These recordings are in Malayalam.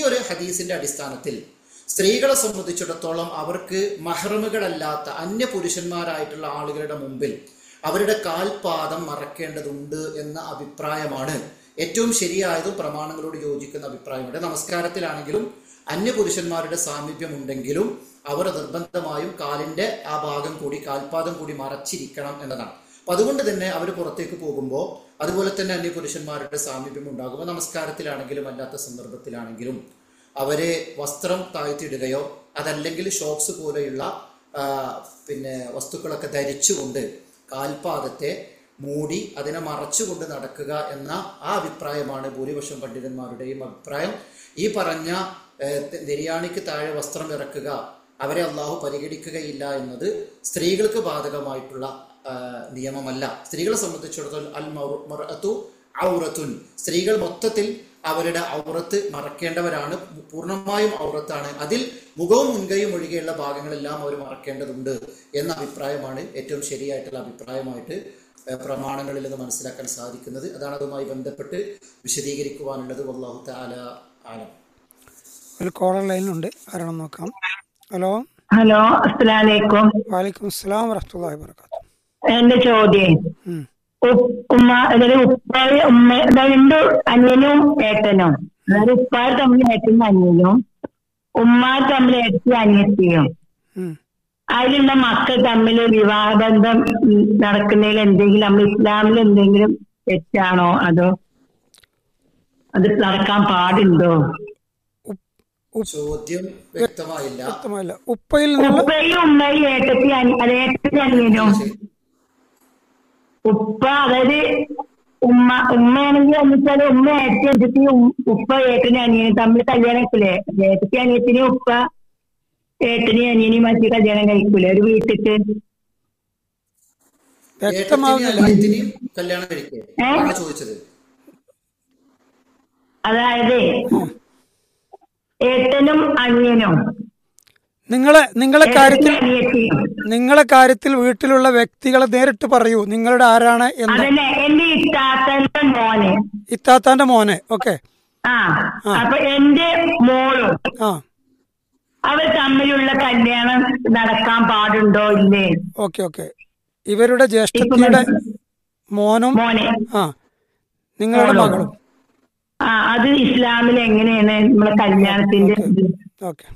ഒരു ഹദീസിന്റെ അടിസ്ഥാനത്തിൽ സ്ത്രീകളെ സംബന്ധിച്ചിടത്തോളം അവർക്ക് മഹ്റമുകളല്ലാത്ത അന്യ പുരുഷന്മാരായിട്ടുള്ള ആളുകളുടെ മുമ്പിൽ അവരുടെ കാൽപാദം മറക്കേണ്ടതുണ്ട് എന്ന അഭിപ്രായമാണ് ഏറ്റവും ശരിയായതും പ്രമാണങ്ങളോട് യോജിക്കുന്ന അഭിപ്രായമുണ്ട് നമസ്കാരത്തിലാണെങ്കിലും അന്യ പുരുഷന്മാരുടെ സാമീപ്യം ഉണ്ടെങ്കിലും അവർ നിർബന്ധമായും കാലിന്റെ ആ ഭാഗം കൂടി കാൽപാദം കൂടി മറച്ചിരിക്കണം എന്നതാണ് അപ്പൊ അതുകൊണ്ട് തന്നെ അവർ പുറത്തേക്ക് പോകുമ്പോൾ അതുപോലെ തന്നെ അന്യ പുരുഷന്മാരുടെ സാമീപ്യം ഉണ്ടാകുമ്പോൾ നമസ്കാരത്തിലാണെങ്കിലും അല്ലാത്ത സന്ദർഭത്തിലാണെങ്കിലും അവരെ വസ്ത്രം താഴ്ത്തിയിടുകയോ അതല്ലെങ്കിൽ ഷോക്സ് പോലെയുള്ള ആ, പിന്നെ വസ്തുക്കളൊക്കെ ധരിച്ചുകൊണ്ട് കാൽപാദത്തെ മൂടി അതിനെ മറച്ചുകൊണ്ട് നടക്കുക എന്ന ആ അഭിപ്രായമാണ് ഭൂരിപക്ഷം പണ്ഡിതന്മാരുടെയും അഭിപ്രായം ഈ പറഞ്ഞ ഏഹ്, തെ- നിര്യാണിക്ക് താഴെ വസ്ത്രം ഇറക്കുക അവരെ അള്ളാഹു പരിഗണിക്കുകയില്ല എന്നത് സ്ത്രീകൾക്ക് ബാധകമായിട്ടുള്ള ആ, നിയമമല്ല സ്ത്രീകളെ സംബന്ധിച്ചിടത്തോളം അൽ മറു- മർഅത്തു ഔറത്തുൻ സ്ത്രീകൾ മൊത്തത്തിൽ അവരുടെ ഔറത്ത് മറക്കേണ്ടവരാണ് പൂർണ്ണമായും ഔറത്താണ് അതിൽ മുഖവും മുൻകൈയും ഒഴികെയുള്ള ഭാഗങ്ങളെല്ലാം അവർ മറക്കേണ്ടതുണ്ട് എന്ന അഭിപ്രായമാണ് ഏറ്റവും ശരിയായിട്ടുള്ള അഭിപ്രായമായിട്ട് ഏഹ്, പ്രമാണങ്ങളിൽ നിന്ന് മനസ്സിലാക്കാൻ സാധിക്കുന്നത് അതാണ് അതുമായി ബന്ധപ്പെട്ട് വിശദീകരിക്കുവാനുള്ളത് വല്ലാഹു തആല ആലം ഒരു കോളർ ലൈനിലുണ്ട് ആരാണെന്ന് നോക്കാം ഹലോ ഹലോ അസ്സലാമലൈക്കും വാലിക്കും അസ്സലാം വറഹ്മത്തുള്ളാഹി വബറകാതുഹു എന്റെ ചോദ്യം ഉം. ഉ- ഉമ്മ അതായത് ഉപ്പായ ഉമ്മ അതായത് രണ്ട് അനിയനും ഏട്ടനും അതായത് ഉപ്പാർ തമ്മിൽ ഏട്ടനും അനിയനും ഉമ്മാർ തമ്മിൽ ഏട്ടത്തി അനിയത്തിയും ഉം. അതിലുള്ള മക്കൾ തമ്മിൽ വിവാഹബന്ധം ഉം, നടക്കുന്നതിൽ എന്തെങ്കിലും നമ്മൾ ഇസ്ലാമിൽ എന്തെങ്കിലും തെറ്റാണോ അതോ അത് നടക്കാൻ പാടുണ്ടോ ചോദ്യം വ്യക്തമായില്ല വ്യക്തമല്ല ഉപ്പയിൽ നിന്നുള്ള ഉപ്പയും ഉമ്മയും ഏട്ടത്തി അനി- അത് ഏട്ടത്തി അനിയനും ഉപ്പ അതായത് ഉമ്മ ഉമ്മയാണെങ്കിൽ എന്നുവെച്ചാല് ഉമ്മ ഏട്ടത്തി അനിയത്തി ഉപ്പ ഏട്ടനും അനിയനും തമ്മിൽ കല്യാണം കഴിക്കൂലേ ഏട്ടത്തി അനിയത്തിനും ഉപ്പ ഏട്ടനെയും അനിയനെയും മറ്റു കല്യാണം കഴിക്കൂലേ ഒരു വീട്ടിക്ക് വ്യക്തമാകുന്നില്ല അനിയത്തിനെയും കല്യാണം കഴിക്കുക ആണ് ചോദിച്ചത് അതായത് ഏട്ടനും അനിയനും നിങ്ങളെ നിങ്ങളെ കാര്യത്തിൽ ഏട്ടത്തി അനിയത്തിയും നിങ്ങളെ കാര്യത്തിൽ വീട്ടിലുള്ള വ്യക്തികളെ നേരിട്ട് പറയൂ നിങ്ങളുടെ ആരാണ് എന്ന് അതന്നെ എന്റെ ഇത്താത്തന്റെ മോന് ഇത്താത്താന്റെ മോനെ ഓക്കെ ആ അപ്പൊ എന്റെ മോളും ആ അവർ തമ്മിലുള്ള കല്യാണം നടക്കാൻ പാടുണ്ടോ ഇല്ലേ ഓക്കെ ഓക്കെ ഇവരുടെ ജ്യേഷ്ഠത്തിയുടെ മോനും മോനെ ആ നിങ്ങളുടെ മോളും. മകളും ആ അത് ഇസ്ലാമിൽ എങ്ങനെയാണ് നമ്മളെ കല്യാണത്തിന്റെ ഇത്? ഓക്കെ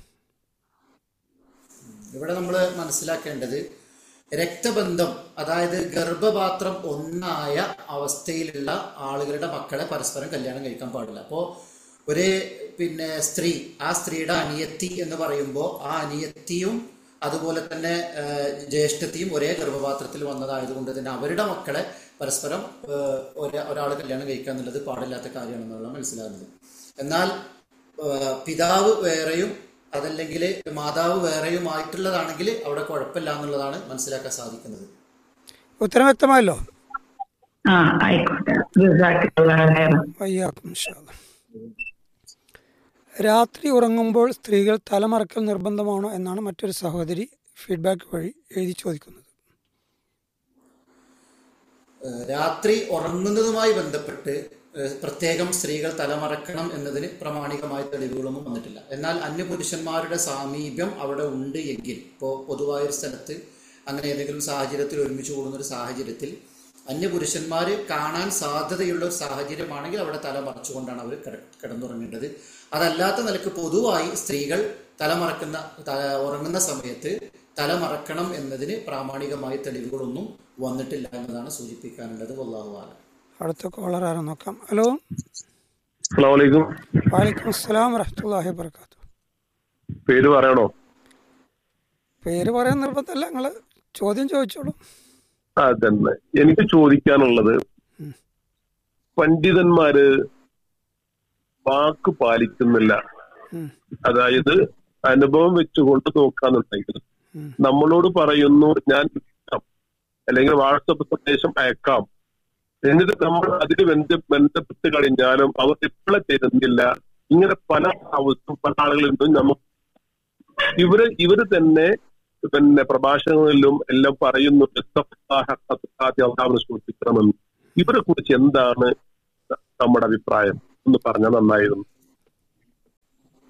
ഇവിടെ നമ്മൾ മനസ്സിലാക്കേണ്ടത് രക്തബന്ധം അതായത് ഗർഭപാത്രം ഒന്നായ അവസ്ഥയിലുള്ള ആളുകളുടെ മക്കളെ പരസ്പരം കല്യാണം കഴിക്കാൻ പാടില്ല അപ്പോൾ ഒരു പിന്നെ സ്ത്രീ ആ സ്ത്രീയുടെ അനിയത്തി എന്ന് പറയുമ്പോൾ ആ അനിയത്തിയും അതുപോലെ തന്നെ ആ, ജ്യേഷ്ഠത്തിയും ഒരേ ഗർഭപാത്രത്തിൽ വന്നതായതുകൊണ്ട് തന്നെ അവരുടെ മക്കളെ പരസ്പരം ഒരാൾ കല്യാണം കഴിക്കുക എന്നുള്ളത് പാടില്ലാത്ത കാര്യമാണെന്നുള്ള മനസ്സിലാകുന്നത് എന്നാൽ ആ, പിതാവ് വേറെയും അതല്ലെങ്കിൽ മാതാവ് വേറെയുമായിട്ടുള്ളതാണെങ്കിൽ അവിടെ കുഴപ്പമില്ല എന്നുള്ളതാണ് മനസ്സിലാക്കാൻ സാധിക്കുന്നത് ഉത്തരം വ്യക്തമായല്ലോ ആ ആയിക്കോട്ടെ ജസാക്കല്ലാഹ് ഖൈറൻ. വയ്യാക്കും ഇൻഷാ അല്ലാ. രാത്രി ഉറങ്ങുമ്പോൾ സ്ത്രീകൾ തലമറക്കൽ നിർബന്ധമാണോ എന്നാണ് മറ്റൊരു സഹോദരി ഫീഡ്ബാക്ക് വഴി എഴുതി ചോദിക്കുന്നത് ഏഹ് രാത്രി ഉറങ്ങുന്നതുമായി ബന്ധപ്പെട്ട് ഏഹ് പ്രത്യേകം സ്ത്രീകൾ തലമറക്കണം എന്നതിന് പ്രാമാണികമായ തെളിവുകളൊന്നും വന്നിട്ടില്ല എന്നാൽ അന്യപുരുഷന്മാരുടെ സാമീപ്യം അവിടെ ഉണ്ട് എങ്കിൽ ഇപ്പോൾ പൊതുവായൊരു സ്ഥലത്ത് അങ്ങനെ ഏതെങ്കിലും സാഹചര്യത്തിൽ ഒരുമിച്ച് കൂടുന്ന ഒരു സാഹചര്യത്തിൽ അന്യപുരുഷന്മാർ കാണാൻ സാധ്യതയുള്ള ഒരു സാഹചര്യമാണെങ്കിൽ അവിടെ തല മറച്ചുകൊണ്ടാണ് അവർ കിട കിടന്നുറങ്ങേണ്ടത് അതല്ലാത്ത നിലക്ക് പൊതുവായി സ്ത്രീകൾ തലമറക്കുന്ന ത- ഉറങ്ങുന്ന സമയത്ത് തലമറക്കണം എന്നതിന് പ്രാമാണികമായ തെളിവുകളൊന്നും വന്നിട്ടില്ല എന്നതാണ് സൂചിപ്പിക്കാനുള്ളത് വല്ലാഹു ആലം അടുത്ത കോളർ ആരാ നോക്കാം ഹലോ അസ്സലാമലൈക്കും വാലിക്കും അസ്സലാം വറഹ്മത്തുള്ളാഹി വബർക്കാത്തു പേര് പറയണോ പേര് പറയാൻ നിർബന്ധമല്ല നിങ്ങൾ ചോദ്യം ചോദിച്ചോളൂ ആ തന്നെ എനിക്ക് ചോദിക്കാനുള്ളത് പണ്ഡിതന്മാര് വാക്ക് പാലിക്കുന്നില്ല ഉം. അതായത് അനുഭവം വെച്ചുകൊണ്ട് നോക്കാന്നുണ്ടെങ്കിൽ ഉം. നമ്മളോട് പറയുന്നു ഞാൻ വിളിക്കാം. അല്ലെങ്കിൽ വാട്സപ്പ് സന്ദേശം അയക്കാം എന്നിട്ട് നമ്മൾ അതിന് ബന്ധ ബന്ധപ്പെട്ട് കഴിഞ്ഞാലും അവർ റിപ്ലൈ തരുന്നില്ല ഇങ്ങനെ പല അവസ്ഥ പല ആളുകളിൽ നിന്നും നമുക്ക് ഇവര് ഇവര് തന്നെ പിന്നെ പ്രഭാഷണങ്ങളിലും എല്ലാം പറയുന്നു സൂക്ഷിക്കണമെന്ന് ഇവരെ കുറിച്ച് എന്താണ് നമ്മുടെ അഭിപ്രായം ഒന്ന് പറഞ്ഞാൽ നന്നായിരുന്നു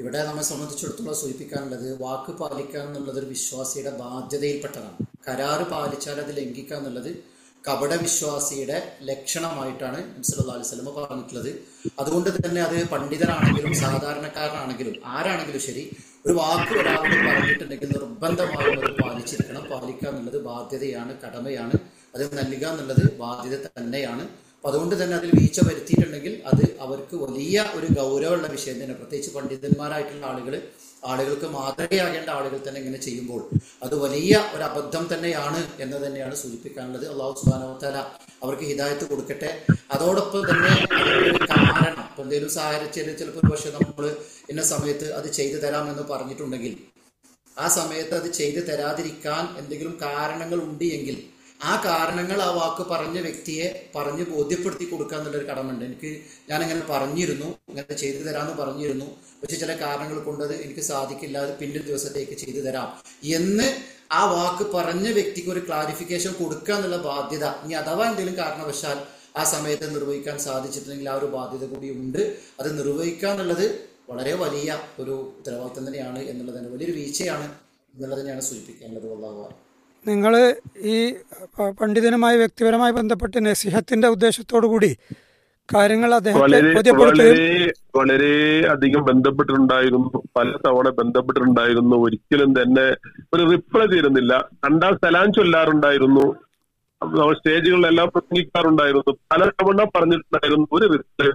ഇവിടെ നമ്മെ സംബന്ധിച്ചിടത്തോളം സൂചിപ്പിക്കാനുള്ളത് വാക്ക് പാലിക്കുക എന്നുള്ളത് ഒരു വിശ്വാസിയുടെ ബാധ്യതയിൽപ്പെട്ടതാണ് കരാറ് പാലിച്ചാൽ അത് ലംഘിക്കുക എന്നുള്ളത് കപട വിശ്വാസിയുടെ ലക്ഷണമായിട്ടാണ് സല്ലല്ലാഹു അലൈഹി വസല്ലം പറഞ്ഞിട്ടുള്ളത് അതുകൊണ്ട് തന്നെ അത് പണ്ഡിതനാണെങ്കിലും സാധാരണക്കാരനാണെങ്കിലും ആരാണെങ്കിലും ശരി ഒരു വാക്ക് ഒരാളോട് പറഞ്ഞിട്ടുണ്ടെങ്കിൽ നിർബന്ധമായും അത് പാലിച്ചിരിക്കണം പാലിക്കുക എന്നുള്ളത് ബാധ്യതയാണ് കടമയാണ് അത് നൽകുക എന്നുള്ളത് ബാധ്യത തന്നെയാണ് അപ്പൊ അതുകൊണ്ട് തന്നെ അതിൽ വീഴ്ച വരുത്തിയിട്ടുണ്ടെങ്കിൽ അത് അവർക്ക് വലിയ ഒരു ഗൗരവമുള്ള വിഷയം തന്നെ പ്രത്യേകിച്ച് പണ്ഡിതന്മാരായിട്ടുള്ള ആളുകൾ ആളുകൾക്ക് മാതൃകയാകേണ്ട ആളുകൾ തന്നെ ഇങ്ങനെ ചെയ്യുമ്പോൾ അത് വലിയ ഒരു അബദ്ധം തന്നെയാണ് എന്ന് തന്നെയാണ് സൂചിപ്പിക്കാനുള്ളത് അള്ളാഹു സുബാനവത്താല അവർക്ക് ഹിദായത്ത് കൊടുക്കട്ടെ അതോടൊപ്പം തന്നെ അതിനൊരു കാരണം ഇപ്പൊ എന്തെങ്കിലും സാഹചര്യം ചിലപ്പോൾ ഒരു പക്ഷെ നമ്മൾ ഇന്ന സമയത്ത് അത് ചെയ്തു തരാമെന്ന് പറഞ്ഞിട്ടുണ്ടെങ്കിൽ ആ സമയത്ത് അത് ചെയ്തു തരാതിരിക്കാൻ എന്തെങ്കിലും കാരണങ്ങൾ ഉണ്ട് എങ്കിൽ ആ കാരണങ്ങൾ ആ വാക്ക് പറഞ്ഞ വ്യക്തിയെ പറഞ്ഞ് ബോധ്യപ്പെടുത്തി കൊടുക്കുക എന്നുള്ളൊരു കടമുണ്ട് എനിക്ക് ഞാൻ അങ്ങനെ പറഞ്ഞിരുന്നു ഇങ്ങനെ ചെയ്തു തരാമെന്ന് പറഞ്ഞിരുന്നു പക്ഷെ ചില കാരണങ്ങൾ കൊണ്ടത് എനിക്ക് സാധിക്കില്ല അത് പിന്നിൽ ദിവസത്തേക്ക് ചെയ്തു തരാം എന്ന് ആ വാക്ക് പറഞ്ഞ വ്യക്തിക്ക് ഒരു ക്ലാരിഫിക്കേഷൻ കൊടുക്കുക എന്നുള്ള ബാധ്യത ഇനി അഥവാ എന്തെങ്കിലും കാരണവശാൽ ആ സമയത്ത് നിർവഹിക്കാൻ സാധിച്ചിട്ടില്ലെങ്കിൽ ആ ഒരു ബാധ്യത കൂടി ഉണ്ട് അത് നിർവഹിക്കുക എന്നുള്ളത് വളരെ വലിയ ഒരു ഉത്തരവാദിത്തം തന്നെയാണ് എന്നുള്ളത് തന്നെ വലിയൊരു വീഴ്ചയാണ് എന്നുള്ളത് തന്നെയാണ് സൂചിപ്പിക്കാനുള്ളത് വല്ലാഹു നിങ്ങൾ ഈ പ- പണ്ഡിതനുമായി വ്യക്തിപരമായി ബന്ധപ്പെട്ട് നസിഹത്തിന്റെ ഉദ്ദേശത്തോടു കൂടി കാര്യങ്ങൾ അദ്ദേഹത്തെ വളരെ ബോധ്യപ്പെടുത്തുകയും വളരെ വളരെ അധികം ബന്ധപ്പെട്ടിട്ടുണ്ടായിരുന്നു പല തവണ ബന്ധപ്പെട്ടിട്ടുണ്ടായിരുന്നു ഒരിക്കലും തന്നെ ഒരു റിപ്ലൈ തരുന്നില്ല കണ്ടാൽ സലാം ചൊല്ലാറുണ്ടായിരുന്നു നമ്മൾ സ്റ്റേജുകളിലെല്ലാം പ്രസംഗിക്കാറുണ്ടായിരുന്നു പല തവണ പറഞ്ഞിട്ടുണ്ടായിരുന്നു ഒരു റിപ്ലൈ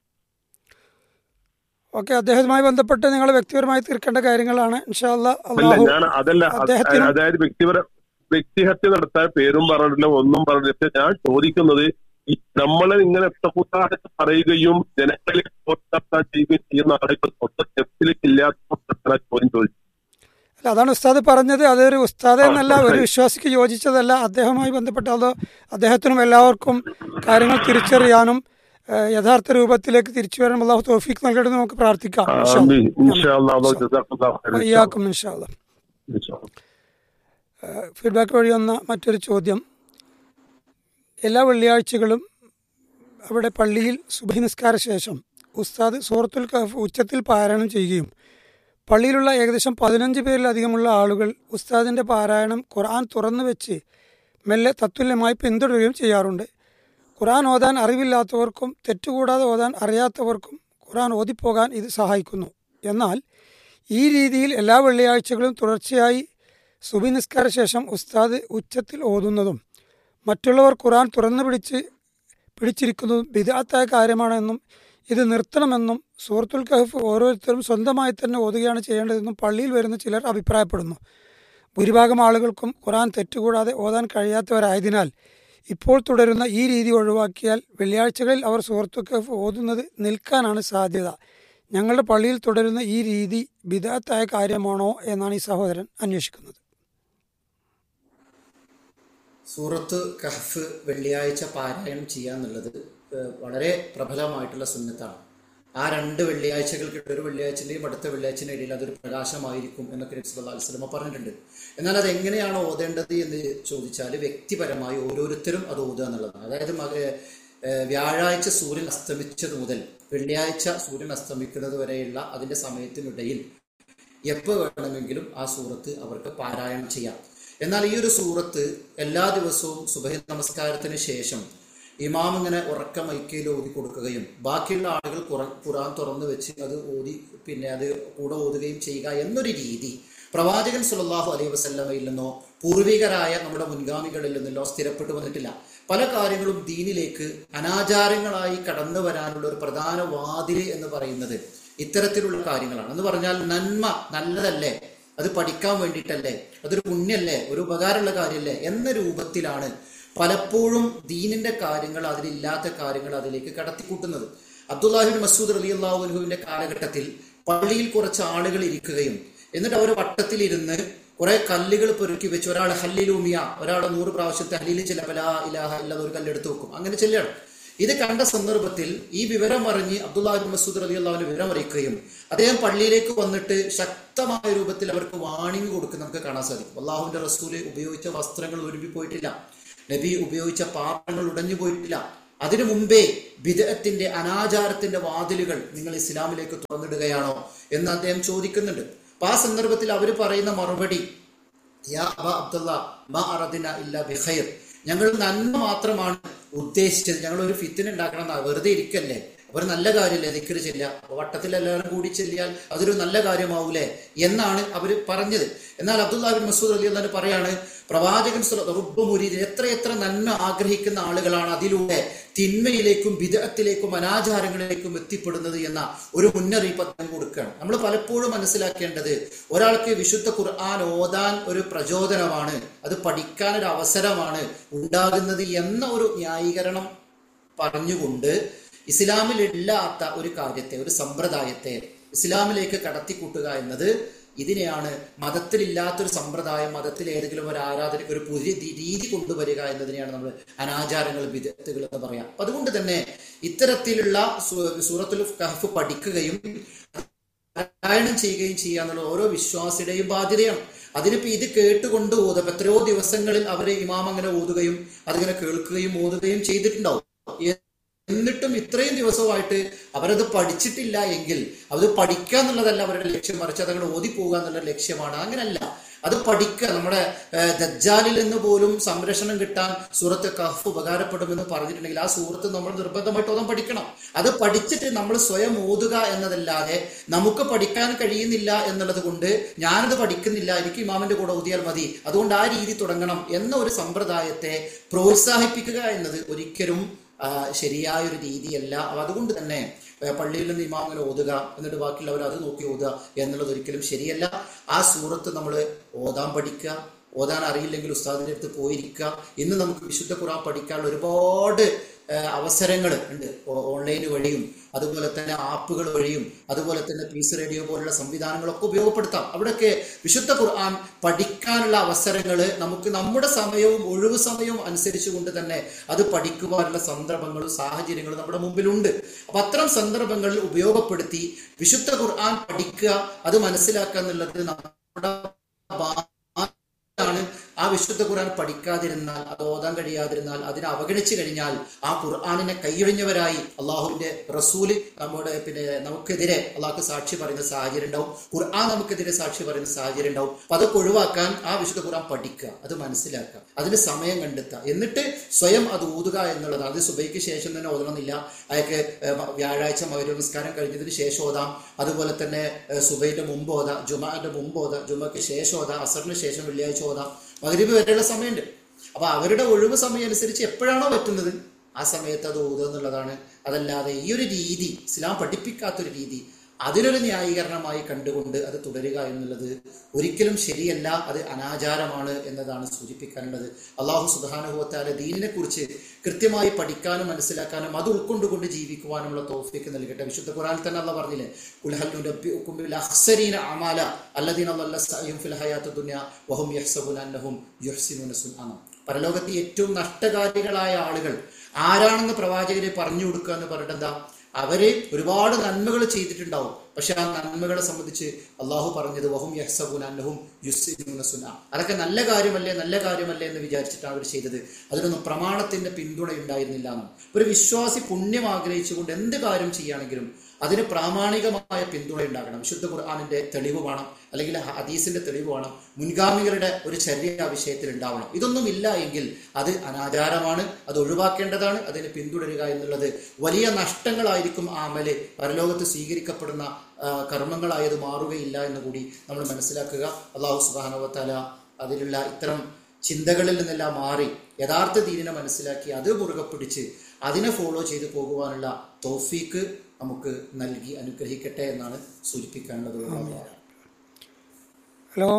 ഓക്കെ അദ്ദേഹവുമായി ബന്ധപ്പെട്ട് നിങ്ങൾ വ്യക്തിപരമായി തീർക്കേണ്ട കാര്യങ്ങളാണ് ഇൻഷാല്ല അല്ല അള്ളാഹു ഞാൻ അതല്ല അത് അദ്ദേഹത്തിനും അതായത് വ്യക്തിപര വ്യക്തിഹത്യ നടത്താൻ പേരും പറഞ്ഞിട്ടില്ല ഒന്നും പറഞ്ഞില്ല പക്ഷെ ഞാൻ ചോദിക്കുന്നത് ഈ നമ്മളെ ഇങ്ങനെ എത്തക്കൂട്ടായിട്ട് പറയുകയും ജനങ്ങളെ പ്രോത്സാഹനം ചെയ്യുകയും ചെയ്യുന്ന ആളുകൾ സ്വന്തം സ്റ്റെപ്പിലേക്ക് ഇല്ലാത്ത ചോദ്യം ചോദിച്ചു അല്ല അതാണ് ഉസ്താദ് പറഞ്ഞത് അതൊരു ഉസ്താദ് എന്നല്ല ഒരു വിശ്വാസിക്ക് യോജിച്ചതല്ല അദ്ദേഹവുമായി ബന്ധപ്പെട്ട് അത് അദ്ദേഹത്തിനും എല്ലാവർക്കും കാര്യങ്ങൾ തിരിച്ചറിയാനും ഏഹ്, യഥാർത്ഥ രൂപത്തിലേക്ക് തിരിച്ചു വരാനും അള്ളാഹു തോഫീക്ക് നൽകട്ടെ എന്ന് നമുക്ക് പ്രാർത്ഥിക്കാം ഇൻഷാ ആമീൻ. അല്ലാ. ഇൻഷാ അല്ലാ. അല്ലാഹു ജസാക്കല്ലാഹു ഖൈറൻ. വയ്യാക്കും ഇൻഷാ അല്ലാ. ഇൻഷാ അല്ലാ. ഫീഡ്ബാക്ക് വഴി വന്ന മറ്റൊരു ചോദ്യം എല്ലാ വെള്ളിയാഴ്ചകളും അവിടെ പള്ളിയിൽ സുബഹി നിസ്കാര ശേഷം ഉസ്താദ് സൂറത്തുൽ കഹഫ് ഉച്ചത്തിൽ പാരായണം ചെയ്യുകയും പള്ളിയിലുള്ള ഏകദേശം പതിനഞ്ച് പേരിലധികമുള്ള ആളുകൾ ഉസ്താദിൻ്റെ പാരായണം ഖുർആൻ തുറന്നു വെച്ച് മെല്ലെ തത്തുല്യമായി പിന്തുടരുകയും ചെയ്യാറുണ്ട് ഖുർആൻ ഓതാൻ അറിവില്ലാത്തവർക്കും തെറ്റുകൂടാതെ ഓതാൻ അറിയാത്തവർക്കും ഖുർആൻ ഓതിപ്പോകാൻ ഇത് സഹായിക്കുന്നു എന്നാൽ ഈ രീതിയിൽ എല്ലാ വെള്ളിയാഴ്ചകളും തുടർച്ചയായി സുബി നിസ്കാര ശേഷം ഉസ്താദ് ഉച്ചത്തിൽ ഓതുന്നതും മറ്റുള്ളവർ ഖുർആൻ തുറന്നു പിടിച്ച് പിടിച്ചിരിക്കുന്നതും ബിദാത്തായ കാര്യമാണെന്നും ഇത് നിർത്തണമെന്നും സൂറത്തുൽ കഹഫ് ഓരോരുത്തരും സ്വന്തമായി തന്നെ ഓതുകയാണ് ചെയ്യേണ്ടതെന്നും പള്ളിയിൽ വരുന്ന ചിലർ അഭിപ്രായപ്പെടുന്നു ഭൂരിഭാഗം ആളുകൾക്കും ഖുർആൻ തെറ്റുകൂടാതെ ഓതാൻ കഴിയാത്തവരായതിനാൽ ഇപ്പോൾ തുടരുന്ന ഈ രീതി ഒഴിവാക്കിയാൽ വെള്ളിയാഴ്ചകളിൽ അവർ സൂറത്തുൽ കഹഫ് ഓതുന്നത് നിൽക്കാനാണ് സാധ്യത ഞങ്ങളുടെ പള്ളിയിൽ തുടരുന്ന ഈ രീതി ബിദാത്തായ കാര്യമാണോ എന്നാണ് ഈ സഹോദരൻ അന്വേഷിക്കുന്നത് സൂറത്ത് കഹഫ് വെള്ളിയാഴ്ച പാരായണം ചെയ്യുക എന്നുള്ളത് ഏഹ്, വളരെ പ്രബലമായിട്ടുള്ള സുന്നത്താണ് ആ രണ്ട് വെള്ളിയാഴ്ചകൾക്ക് ഒരു വെള്ളിയാഴ്ചൻ്റെയും അടുത്ത വെള്ളിയാഴ്ചൻ്റെ ഇടയിൽ അതൊരു പ്രകാശമായിരിക്കും എന്നൊക്കെ നബി സല്ലല്ലാഹു അലൈഹി വസല്ലമ പറഞ്ഞിട്ടുണ്ട് എന്നാൽ അത് എങ്ങനെയാണ് ഓതേണ്ടത് എന്ന് ചോദിച്ചാൽ വ്യക്തിപരമായി ഓരോരുത്തരും അത് ഓതുക എന്നുള്ളതാണ് അതായത് മക ഏഹ്, വ്യാഴാഴ്ച സൂര്യൻ അസ്തമിച്ചത് മുതൽ വെള്ളിയാഴ്ച സൂര്യൻ അസ്തമിക്കുന്നത് വരെയുള്ള അതിൻ്റെ സമയത്തിനിടയിൽ എപ്പോൾ വേണമെങ്കിലും ആ സൂറത്ത് അവർക്ക് പാരായണം ചെയ്യാം എന്നാൽ ഈ ഒരു സൂറത്ത് എല്ലാ ദിവസവും സുബഹി നമസ്കാരത്തിന് ശേഷം ഇമാം ഇങ്ങനെ ഉറക്ക മൈക്കയിൽ ഓതി കൊടുക്കുകയും ബാക്കിയുള്ള ആളുകൾ ഖുറ- ഖുറാൻ തുറന്നു വെച്ച് അത് ഓതി പിന്നെ അത് കൂടെ ഓതുകയും ചെയ്യുക എന്നൊരു രീതി പ്രവാചകൻ സുല്ലല്ലാഹു അലൈഹി വസല്ലമയിൽ നിന്നോ പൂർവികരായ നമ്മുടെ മുൻഗാമികളിൽ നിന്നോ സ്ഥിരപ്പെട്ടു വന്നിട്ടില്ല പല കാര്യങ്ങളും ദീനിലേക്ക് അനാചാരങ്ങളായി കടന്നു വരാനുള്ള ഒരു പ്രധാന വാതില് എന്ന് പറയുന്നത് ഇത്തരത്തിലുള്ള കാര്യങ്ങളാണ് എന്ന് പറഞ്ഞാൽ നന്മ നല്ലതല്ലേ അത് പഠിക്കാൻ വേണ്ടിയിട്ടല്ലേ അതൊരു പുണ്യല്ലേ ഒരു ഉപകാരമുള്ള കാര്യമല്ലേ എന്ന രൂപത്തിലാണ് പലപ്പോഴും ദീനിന്റെ കാര്യങ്ങൾ അതിലില്ലാത്ത കാര്യങ്ങൾ അതിലേക്ക് കടത്തിക്കൂട്ടുന്നത് അബ്ദുല്ലാഹിബിൻ മസൂദ് അലി അള്ളാഹുവിന്റെ കാലഘട്ടത്തിൽ പള്ളിയിൽ കുറച്ച് ആളുകൾ ഇരിക്കുകയും എന്നിട്ട് അവർ വട്ടത്തിലിരുന്ന് കുറെ കല്ലുകൾ പെറുക്കി വെച്ച് ഒരാൾ ഹല്ലിലൂമിയ ഒരാൾ നൂറ് പ്രാവശ്യത്തെ ഹല്ലിൽ ചില ലാ ഇലാഹ ഇല്ലാതെ ഒരു കല്ലെടുത്ത് വെക്കും അങ്ങനെ ചെല്ലണം ഇത് കണ്ട സന്ദർഭത്തിൽ ഈ വിവരം അറിഞ്ഞ് അബ്ദുല്ലാഹിബിൻ മസൂദ് അലി അള്ളാഹുവിന് വിവരം അറിയിക്കുകയും അദ്ദേഹം പള്ളിയിലേക്ക് വന്നിട്ട് ശക്തമായ രൂപത്തിൽ അവർക്ക് വാണിംഗ് കൊടുക്കുന്ന നമുക്ക് കാണാൻ സാധിക്കും അള്ളാഹുവിന്റെ റസൂല് ഉപയോഗിച്ച വസ്ത്രങ്ങൾ ഒരുമ്പി പോയിട്ടില്ല നബി ഉപയോഗിച്ച പാത്രങ്ങൾ ഉടഞ്ഞു പോയിട്ടില്ല അതിനു മുമ്പേ ബിദഅത്തിന്റെ അനാചാരത്തിന്റെ വാതിലുകൾ നിങ്ങൾ ഇസ്ലാമിലേക്ക് തുറന്നിടുകയാണോ എന്ന് അദ്ദേഹം ചോദിക്കുന്നുണ്ട് അപ്പൊ ആ സന്ദർഭത്തിൽ അവർ പറയുന്ന മറുപടി യാ അബ അബ്ദുള്ള മാ അറദിന ഇല്ല ബിഖൈർ ഞങ്ങൾ നന്മ മാത്രമാണ് ഉദ്ദേശിച്ചത് ഞങ്ങൾ ഒരു ഫിത്തിന് ഉണ്ടാക്കണം എന്നാ വെറുതെ ഇരിക്കല്ലേ ഒരു നല്ല കാര്യമല്ലേ ദിക്കറ് ചെല്ലുക അപ്പൊ വട്ടത്തിൽ എല്ലാവരും കൂടി ചെല്ലിയാൽ അതൊരു നല്ല കാര്യമാവൂലേ എന്നാണ് അവർ പറഞ്ഞത് എന്നാൽ അബ്ദുല്ലാ ബിൻ മസൂദ് അലി അള്ളഹാൻ പറയാണ് പ്രവാചകൻ റുബ് മുരീദ് എത്ര എത്ര നന്മ ആഗ്രഹിക്കുന്ന ആളുകളാണ് അതിലൂടെ തിന്മയിലേക്കും വിദഗ്ധത്തിലേക്കും അനാചാരങ്ങളിലേക്കും എത്തിപ്പെടുന്നത് എന്ന ഒരു മുന്നറിയിപ്പ് അദ്ദേഹം കൊടുക്കുകയാണ് നമ്മൾ പലപ്പോഴും മനസ്സിലാക്കേണ്ടത് ഒരാൾക്ക് വിശുദ്ധ ഖുർആൻ ഓതാൻ ഒരു പ്രചോദനമാണ് അത് പഠിക്കാൻ ഒരു അവസരമാണ് ഉണ്ടാകുന്നത് എന്ന ഒരു ന്യായീകരണം പറഞ്ഞുകൊണ്ട് ഇസ്ലാമിൽ ഇല്ലാത്ത ഒരു കാര്യത്തെ ഒരു സമ്പ്രദായത്തെ ഇസ്ലാമിലേക്ക് കടത്തിക്കൂട്ടുക എന്നത് ഇതിനെയാണ് മതത്തിലില്ലാത്തൊരു സമ്പ്രദായം മതത്തിൽ ഏതെങ്കിലും ഒരു ആരാധനയ്ക്ക് ഒരു പുതിയ ദി- രീതി കൊണ്ടുവരിക എന്നതിനെയാണ് നമ്മൾ അനാചാരങ്ങൾ വിദഗ്ധകൾ എന്ന് പറയാം അപ്പൊ അതുകൊണ്ട് തന്നെ ഇത്തരത്തിലുള്ള സൂ- സൂറത്തുൽ കഹഫ് പഠിക്കുകയും പാരായണം ചെയ്യുകയും ചെയ്യുക എന്നുള്ളത് ഓരോ വിശ്വാസിയുടെയും ബാധ്യതയാണ് അതിനിപ്പോ ഇത് കേട്ടുകൊണ്ട് ഓതുക ഇപ്പൊ എത്രയോ ദിവസങ്ങളിൽ അവരെ ഇമാം അങ്ങനെ ഓതുകയും അതിങ്ങനെ കേൾക്കുകയും ഓതുകയും ചെയ്തിട്ടുണ്ടാവും എന്നിട്ടും ഇത്രയും ദിവസമായിട്ട് അവരത് പഠിച്ചിട്ടില്ല എങ്കിൽ അത് പഠിക്കുക എന്നുള്ളതല്ല അവരുടെ ലക്ഷ്യം മറിച്ച് അതങ്ങനെ ഓതിപ്പോവുക എന്നുള്ള ലക്ഷ്യമാണ് അങ്ങനല്ല അത് പഠിക്കുക നമ്മുടെ ഏഹ്, ദജ്ജാലിൽ നിന്ന് പോലും സംരക്ഷണം കിട്ടാൻ സൂറത്ത് കഫ് ഉപകാരപ്പെടുമെന്ന് പറഞ്ഞിട്ടുണ്ടെങ്കിൽ ആ സൂറത്ത് നമ്മൾ നിർബന്ധമായിട്ട് ഓതാൻ പഠിക്കണം അത് പഠിച്ചിട്ട് നമ്മൾ സ്വയം ഓതുക എന്നതല്ലാതെ നമുക്ക് പഠിക്കാൻ കഴിയുന്നില്ല എന്നുള്ളത് കൊണ്ട് ഞാനത് പഠിക്കുന്നില്ല എനിക്ക് ഇമാമിന്റെ കൂടെ ഓതിയാൽ മതി അതുകൊണ്ട് ആ രീതി തുടങ്ങണം എന്ന ഒരു സമ്പ്രദായത്തെ പ്രോത്സാഹിപ്പിക്കുക എന്നത് ഒരിക്കലും ആ, ശരിയായൊരു രീതിയല്ല അപ്പൊ അതുകൊണ്ട് തന്നെ ഏ, പള്ളിയിൽ നിന്ന് ഇമാമിനെ ഓതുക എന്നിട്ട് ബാക്കിയുള്ളവർ അത് നോക്കി ഓതുക എന്നുള്ളത് ഒരിക്കലും ശരിയല്ല ആ സൂറത്ത് നമ്മൾ ഓതാൻ പഠിക്കുക ഓതാൻ അറിയില്ലെങ്കിൽ ഉസ്താദിന്റെ അടുത്ത് പോയിരിക്കുക ഇന്ന് നമുക്ക് വിശുദ്ധ ഖുറാൻ പഠിക്കാനുള്ള ഒരുപാട് അവസരങ്ങൾ ഉണ്ട് ഓ- ഓൺലൈൻ വഴിയും അതുപോലെ തന്നെ ആപ്പുകൾ വഴിയും അതുപോലെ തന്നെ പീസ് റേഡിയോ പോലുള്ള സംവിധാനങ്ങളൊക്കെ ഉപയോഗപ്പെടുത്താം അവിടെയൊക്കെ വിശുദ്ധ ഖുർആൻ പഠിക്കാനുള്ള അവസരങ്ങൾ നമുക്ക് നമ്മുടെ സമയവും ഒഴിവ് സമയവും അനുസരിച്ചുകൊണ്ട് തന്നെ അത് പഠിക്കുവാനുള്ള സന്ദർഭങ്ങളും സാഹചര്യങ്ങളും നമ്മുടെ മുമ്പിലുണ്ട് അപ്പൊ അത്തരം സന്ദർഭങ്ങളിൽ ഉപയോഗപ്പെടുത്തി വിശുദ്ധ ഖുർആൻ പഠിക്കുക അത് മനസ്സിലാക്കുക എന്നുള്ളത് നമ്മുടെ ആണ് ആ വിശുദ്ധ ഖുർആൻ പഠിക്കാതിരുന്നാൽ അത് ഓതാൻ കഴിയാതിരുന്നാൽ അതിനെ അവഗണിച്ചു കഴിഞ്ഞാൽ ആ ഖുർആാനിനെ കൈയൊഴിഞ്ഞവരായി അള്ളാഹുവിന്റെ റസൂല് നമ്മുടെ പിന്നെ നമുക്കെതിരെ അള്ളാഹ്ക്ക് സാക്ഷി പറയുന്ന സാഹചര്യം ഉണ്ടാവും ഖുർആൻ നമുക്കെതിരെ സാക്ഷി പറയുന്ന സാഹചര്യം ഉണ്ടാവും അപ്പൊ അതൊക്കെ ഒഴിവാക്കാൻ ആ വിശുദ്ധ ഖുർആൻ പഠിക്കുക അത് മനസ്സിലാക്കുക അതിന് സമയം കണ്ടെത്തുക എന്നിട്ട് സ്വയം അത് ഊതുക എന്നുള്ളതാണ് അത് സുബൈക്ക് ശേഷം തന്നെ ഓതണമെന്നില്ല അയാൾക്ക് ഏഹ്, വ്യാഴാഴ്ച മകര നമസ്കാരം കഴിഞ്ഞതിന് ശേഷം ഓതാം അതുപോലെ തന്നെ ഏഹ്, സുബൈന്റെ മുമ്പ് ഓതാം ജുമാന്റെ മുമ്പ് ഓതാം ജുമയ്ക്ക് ശേഷം ഓതാം അസറിന് ശേഷം വെള്ളിയാഴ്ച ഓതാം മകരിബ് വരെയുള്ള സമയമുണ്ട് അപ്പൊ അവരുടെ ഒഴിവ് സമയം അനുസരിച്ച് എപ്പോഴാണോ പറ്റുന്നത് ആ സമയത്ത് അത് ഓതുക എന്നുള്ളതാണ് അതല്ലാതെ ഈ ഒരു രീതി ഇസ്ലാം പഠിപ്പിക്കാത്തൊരു രീതി അതിനൊരു ന്യായീകരണമായി കണ്ടുകൊണ്ട് അത് തുടരുക എന്നുള്ളത് ഒരിക്കലും ശരിയല്ല അത് അനാചാരമാണ് എന്നതാണ് സൂചിപ്പിക്കാനുള്ളത് അള്ളാഹു സുബാനുഭവത്താല ദീനിനെ കുറിച്ച് കൃത്യമായി പഠിക്കാനും മനസ്സിലാക്കാനും അത് ഉൾക്കൊണ്ടുകൊണ്ട് ജീവിക്കുവാനുമുള്ള തോഫിക്ക് നൽകട്ടെ വിശുദ്ധ ഖുറാൻ തന്നെ അല്ല പറഞ്ഞില്ലേ "ഖുൽ ഹൽ നുനബ്ബിഉക്കും ബിൽ അഖ്സരീന അമാല അല്ലദീന ളല്ല സഅയും ഫിൽ ഹയാത്തി ദുനിയ വഹും യഹ്സബുന അന്നഹും യുഹ്സിനൂന സുൻഅന പരലോകത്തെ ഏറ്റവും നഷ്ടകാരികളായ ആളുകൾ ആരാണെന്ന് പ്രവാചകരെ പറഞ്ഞു കൊടുക്കുക എന്ന് പറഞ്ഞിട്ട് എന്താ അവര് ഒരുപാട് നന്മകൾ ചെയ്തിട്ടുണ്ടാവും പക്ഷെ ആ നന്മകളെ സംബന്ധിച്ച് അള്ളാഹു പറഞ്ഞത് വഹും യഹ്സബുൻ അന്നഹും യുസ്സിനൂന സുന അതൊക്കെ നല്ല കാര്യമല്ലേ നല്ല കാര്യമല്ലേ എന്ന് വിചാരിച്ചിട്ടാണ് അവർ ചെയ്തത് അതിനൊന്നും പ്രമാണത്തിന്റെ പിന്തുണ ഉണ്ടായിരുന്നില്ല എന്നാണ് ഒരു വിശ്വാസി പുണ്യം ആഗ്രഹിച്ചുകൊണ്ട് എന്ത് കാര്യം ചെയ്യുകയാണെങ്കിലും അതിന് പ്രാമാണികമായ പിന്തുണ ഉണ്ടാകണം വിശുദ്ധ ഖുർആാനിന്റെ തെളിവ് വേണം അല്ലെങ്കിൽ ഹദീസിന്റെ തെളിവ് വേണം മുൻഗാമികളുടെ ഒരു ചര്യ ആ വിഷയത്തിൽ ഉണ്ടാവണം ഇതൊന്നും ഇല്ല എങ്കിൽ അത് അനാചാരമാണ് അത് ഒഴിവാക്കേണ്ടതാണ് അതിനെ പിന്തുടരുക എന്നുള്ളത് വലിയ നഷ്ടങ്ങളായിരിക്കും ആ അമല് പരലോകത്ത് സ്വീകരിക്കപ്പെടുന്ന ആ, കർമ്മങ്ങളായത് മാറുകയില്ല എന്ന് കൂടി നമ്മൾ മനസ്സിലാക്കുക അള്ളാഹു സുബാനവത്താല അതിലുള്ള ഇത്തരം ചിന്തകളിൽ നിന്നെല്ലാം മാറി യഥാർത്ഥ ദീനിനെ മനസ്സിലാക്കി അത് മുറുകെ പിടിച്ച് അതിനെ ഫോളോ ചെയ്തു പോകുവാനുള്ള തോഫീക്ക് നമുക്ക് നൽകി അനുഗ്രഹിക്കട്ടെ എന്നാണ് സൂചിപ്പിക്കാനുള്ളത് ഹലോ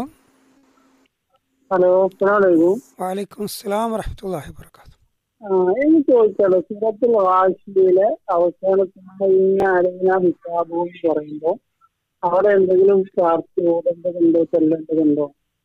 ഹലോ അസ്സലാമലൈക്കും വാലൈക്കും അസ്സലാം വറഹമത്തല്ലാഹി വർക്കാത്തു ആ, എനിക്ക് ചോദിച്ചാലോ സൂറത്തുൽ വാശിയിലെ അവസാനത്തിന് അരങ്ങ ഹിസാബു എന്ന് പറയുമ്പോ അവിടെ എന്തെങ്കിലും ചാർജ് ഓടേണ്ടതുണ്ടോ ചെല്ലേണ്ടതുണ്ടോ